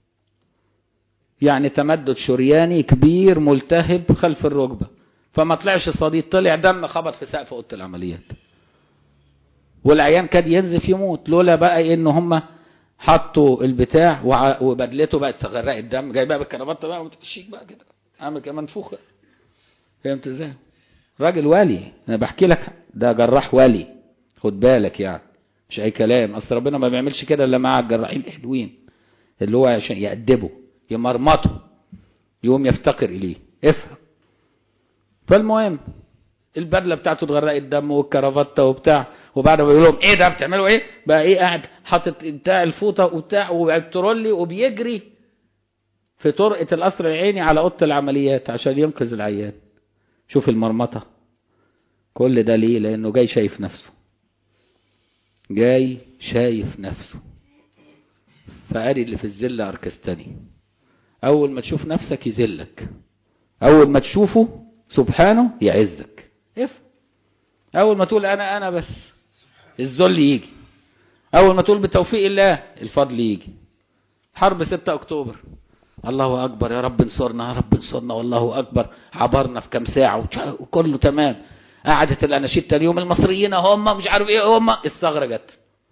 يعني تمدد شرياني كبير ملتهب خلف الركبه فما طلعش صديد طلع دم خبط في سقف اوضه العمليات والعيان كاد ينزف يموت لولا بقى ان هم حطوا البتاع وبدلته بقت غرقت الدم جاي بقى بالكرافته بقى وتشيك بقى كده عامل كده منفوخه فهمت ازاي؟ راجل والي انا بحكي لك ده جراح والي خد بالك يعني مش اي كلام اصل ربنا ما بيعملش كده الا مع الجراحين الحلوين اللي هو عشان يأدبه يمرمطه يقوم يفتقر اليه افهم فالمهم البدله بتاعته اتغرقت دم والكرافته وبتاع وبعد ما يقول لهم ايه ده بتعملوا ايه بقى ايه قاعد حاطط بتاع الفوطه وبتاع والترولي وبيجري في طرقه القصر العيني على اوضه العمليات عشان ينقذ العيان شوف المرمطه كل ده ليه لانه جاي شايف نفسه جاي شايف نفسه فقال اللي في الذل اركستني اول ما تشوف نفسك يذلك اول ما تشوفه سبحانه يعزك افهم اول ما تقول انا انا بس الذل يجي اول ما تقول بتوفيق الله الفضل يجي حرب 6 اكتوبر الله اكبر يا رب انصرنا يا رب انصرنا والله اكبر عبرنا في كام ساعه وكله تمام قعدت الاناشيد تاني يوم المصريين هم مش عارف ايه هم الثغره جت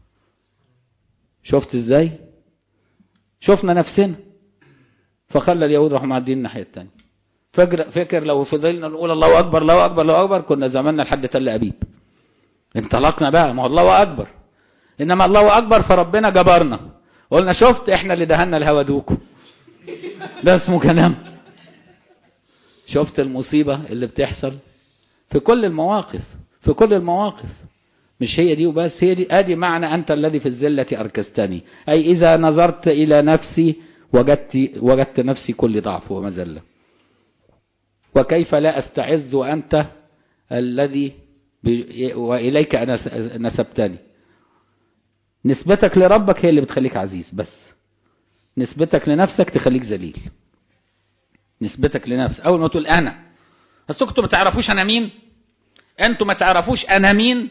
شفت ازاي شفنا نفسنا فخلى اليهود راحوا معديين الناحيه الثانيه فكر فكر لو فضلنا نقول الله اكبر الله اكبر الله اكبر كنا زماننا لحد تل ابيب انطلقنا بقى ما هو الله اكبر انما الله اكبر فربنا جبرنا قلنا شفت احنا اللي دهنا الهوا دوكم ده اسمه كلام شفت المصيبة اللي بتحصل في كل المواقف في كل المواقف مش هي دي وبس هي دي ادي معنى انت الذي في الذلة اركستني اي اذا نظرت الى نفسي وجدت وجدت نفسي كل ضعف ومذلة وكيف لا استعز وانت الذي واليك انا نسبتني نسبتك لربك هي اللي بتخليك عزيز بس نسبتك لنفسك تخليك ذليل نسبتك لنفسك اول ما تقول انا بس انتوا ما تعرفوش انا مين انتوا ما تعرفوش انا مين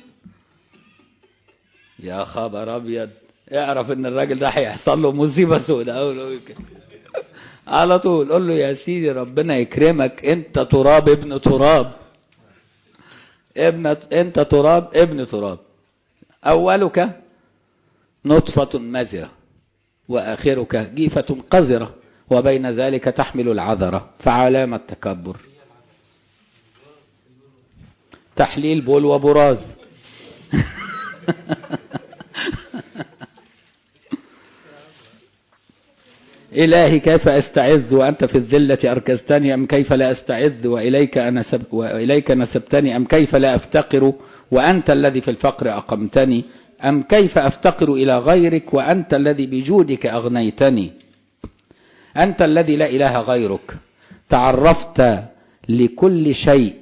يا خبر ابيض اعرف ان الراجل ده هيحصل له مصيبه سوداء اول على طول قول له يا سيدي ربنا يكرمك انت تراب ابن تراب ابن انت تراب ابن تراب اولك نطفه مزره واخرك جيفه قذره وبين ذلك تحمل العذرة فعلامة التكبر تحليل بول وبراز إلهي كيف أستعذ وأنت في الذلة أركزتني أم كيف لا أستعذ وإليك, أنسب وإليك نسبتني أم كيف لا أفتقر وأنت الذي في الفقر أقمتني أم كيف أفتقر إلى غيرك وأنت الذي بجودك أغنيتني أنت الذي لا إله غيرك تعرفت لكل شيء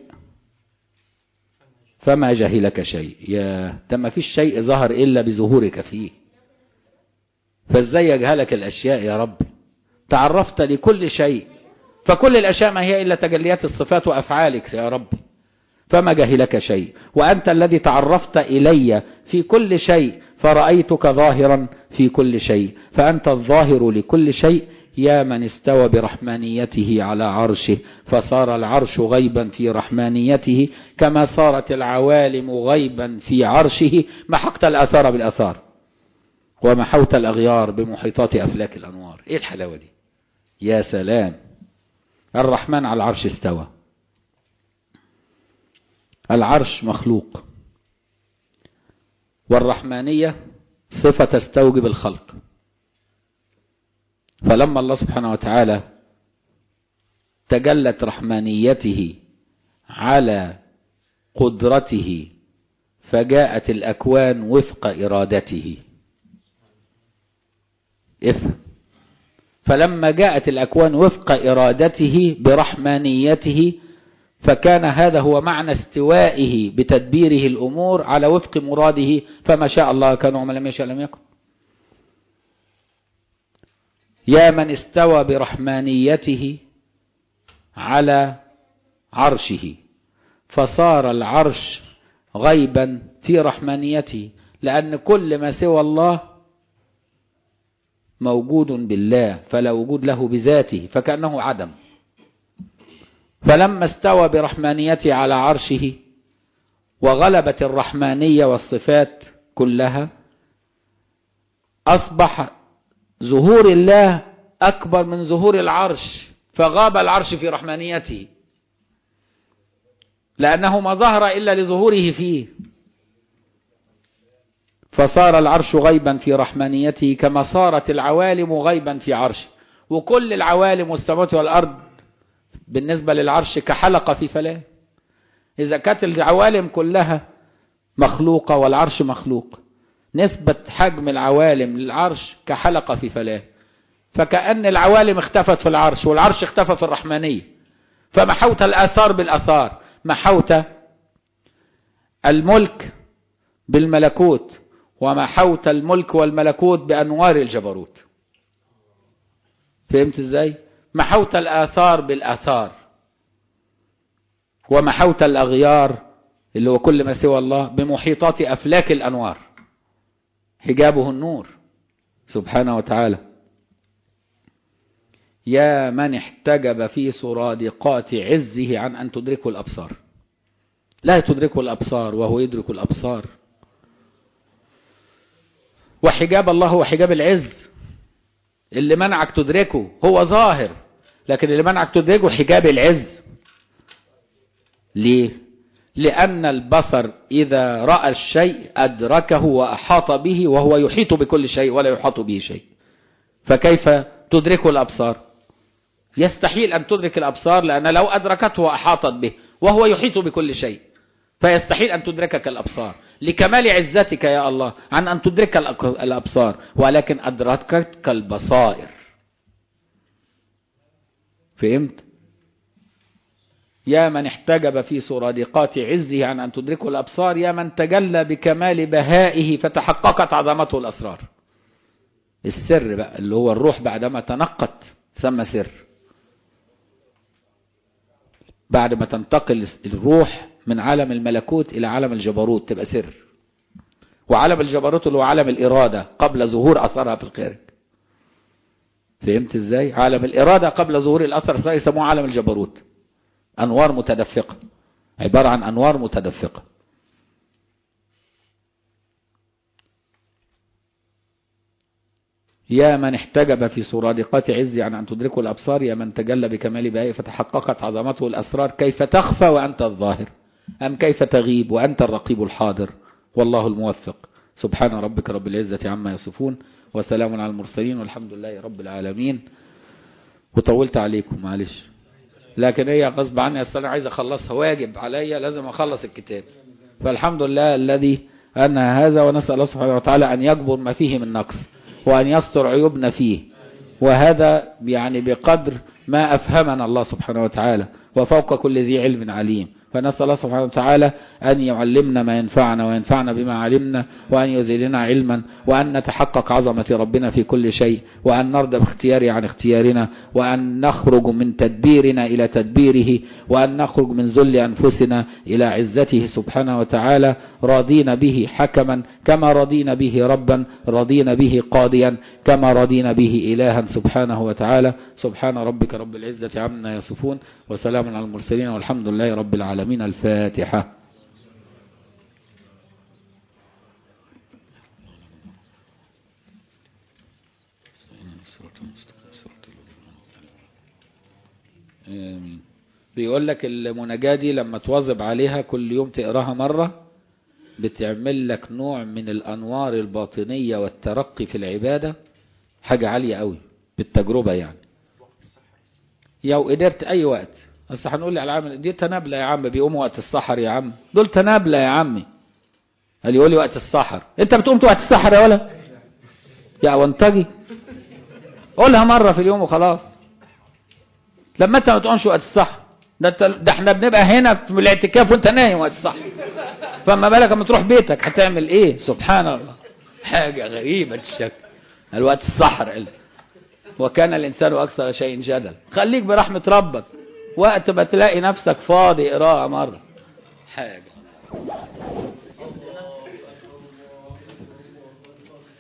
فما جهلك شيء يا ده ما فيش شيء ظهر إلا بظهورك فيه فازاي يجهلك الأشياء يا رب تعرفت لكل شيء فكل الأشياء ما هي إلا تجليات الصفات وأفعالك يا رب فما جهلك شيء وأنت الذي تعرفت إلي في كل شيء فرأيتك ظاهرا في كل شيء فأنت الظاهر لكل شيء يا من استوى برحمانيته على عرشه فصار العرش غيبا في رحمانيته كما صارت العوالم غيبا في عرشه محقت الأثار بالأثار ومحوت الأغيار بمحيطات أفلاك الأنوار إيه الحلاوة دي يا سلام الرحمن على العرش استوى العرش مخلوق والرحمانية صفة تستوجب الخلق فلما الله سبحانه وتعالى تجلت رحمانيته على قدرته فجاءت الأكوان وفق إرادته افهم فلما جاءت الأكوان وفق إرادته برحمانيته فكان هذا هو معنى استوائه بتدبيره الأمور على وفق مراده فما شاء الله كان وما لم يشاء لم يكن يا من استوى برحمانيته على عرشه فصار العرش غيبا في رحمانيته لأن كل ما سوى الله موجود بالله فلا وجود له بذاته فكأنه عدم فلما استوى برحمانيته على عرشه وغلبت الرحمانية والصفات كلها أصبح ظهور الله أكبر من ظهور العرش فغاب العرش في رحمانيته لأنه ما ظهر إلا لظهوره فيه فصار العرش غيبا في رحمانيته كما صارت العوالم غيبا في عرشه وكل العوالم والسماوات والأرض بالنسبة للعرش كحلقة في فلاه إذا كانت العوالم كلها مخلوقة والعرش مخلوق نسبة حجم العوالم للعرش كحلقة في فلاه فكأن العوالم اختفت في العرش والعرش اختفى في الرحمانية فمحوت الآثار بالآثار محوت الملك بالملكوت ومحوت الملك والملكوت بأنوار الجبروت فهمت ازاي محوت الآثار بالآثار ومحوت الأغيار اللي هو كل ما سوى الله بمحيطات أفلاك الأنوار حجابه النور سبحانه وتعالى يا من احتجب في سرادقات عزه عن أن تدركه الأبصار لا تدركه الأبصار وهو يدرك الأبصار وحجاب الله هو حجاب العز اللي منعك تدركه هو ظاهر لكن اللي منعك تدركه حجاب العز ليه لأن البصر إذا رأى الشيء أدركه وأحاط به وهو يحيط بكل شيء ولا يحاط به شيء فكيف تدركه الأبصار يستحيل أن تدرك الأبصار لأن لو أدركته وأحاطت به وهو يحيط بكل شيء فيستحيل أن تدركك الأبصار لكمال عزتك يا الله عن أن تدرك الأبصار ولكن أدركتك البصائر فهمت يا من احتجب في سرادقات عزه عن أن تدركه الأبصار يا من تجلى بكمال بهائه فتحققت عظمته الأسرار السر بقى اللي هو الروح بعدما تنقت سمى سر بعد ما تنتقل الروح من عالم الملكوت إلى عالم الجبروت تبقى سر وعالم الجبروت اللي هو عالم الإرادة قبل ظهور أثرها في الخارج فهمت ازاي عالم الإرادة قبل ظهور الأثر يسموه عالم الجبروت أنوار متدفقة عبارة عن أنوار متدفقة يا من احتجب في سرادقات عز عن أن تدركه الأبصار يا من تجلى بكمال بهائه فتحققت عظمته الأسرار كيف تخفى وأنت الظاهر أم كيف تغيب وأنت الرقيب الحاضر والله الموفق سبحان ربك رب العزة عما يصفون وسلام على المرسلين والحمد لله رب العالمين وطولت عليكم معلش لكن هي غصب عني اصل انا عايز اخلصها واجب عليا لازم اخلص الكتاب فالحمد لله الذي انهى هذا ونسال الله سبحانه وتعالى ان يجبر ما فيه من نقص وان يستر عيوبنا فيه وهذا يعني بقدر ما افهمنا الله سبحانه وتعالى وفوق كل ذي علم عليم فنسأل الله سبحانه وتعالى أن يعلمنا ما ينفعنا وينفعنا بما علمنا وأن يزيدنا علما وأن نتحقق عظمة ربنا في كل شيء وأن نرضى باختياره عن اختيارنا وأن نخرج من تدبيرنا إلى تدبيره وأن نخرج من ذل أنفسنا إلى عزته سبحانه وتعالى راضين به حكما كما رضينا به ربا رضينا به قاضيا كما رضينا به إلها سبحانه وتعالى سبحان ربك رب العزة عما يصفون وسلام على المرسلين والحمد لله رب العالمين الفاتحة آمين بيقول لك المناجاة دي لما تواظب عليها كل يوم تقراها مرة بتعمل لك نوع من الأنوار الباطنية والترقي في العبادة حاجة عالية قوي بالتجربة يعني لو قدرت أي وقت بس هنقول لي على العمل دي تنابلة يا عم بيقوموا وقت السحر يا عم دول تنابلة يا عمي قال يقول لي وقت السحر انت بتقوم وقت السحر يا ولا يا وانتجي قولها مرة في اليوم وخلاص لما انت ما تقومش وقت السحر ده, انت ده احنا بنبقى هنا في الاعتكاف وانت نايم وقت السحر فما بالك لما تروح بيتك هتعمل ايه سبحان الله حاجة غريبة الشكل الوقت السحر وكان الانسان اكثر شيء جدل خليك برحمة ربك وقت ما تلاقي نفسك فاضي اقراها مرة حاجة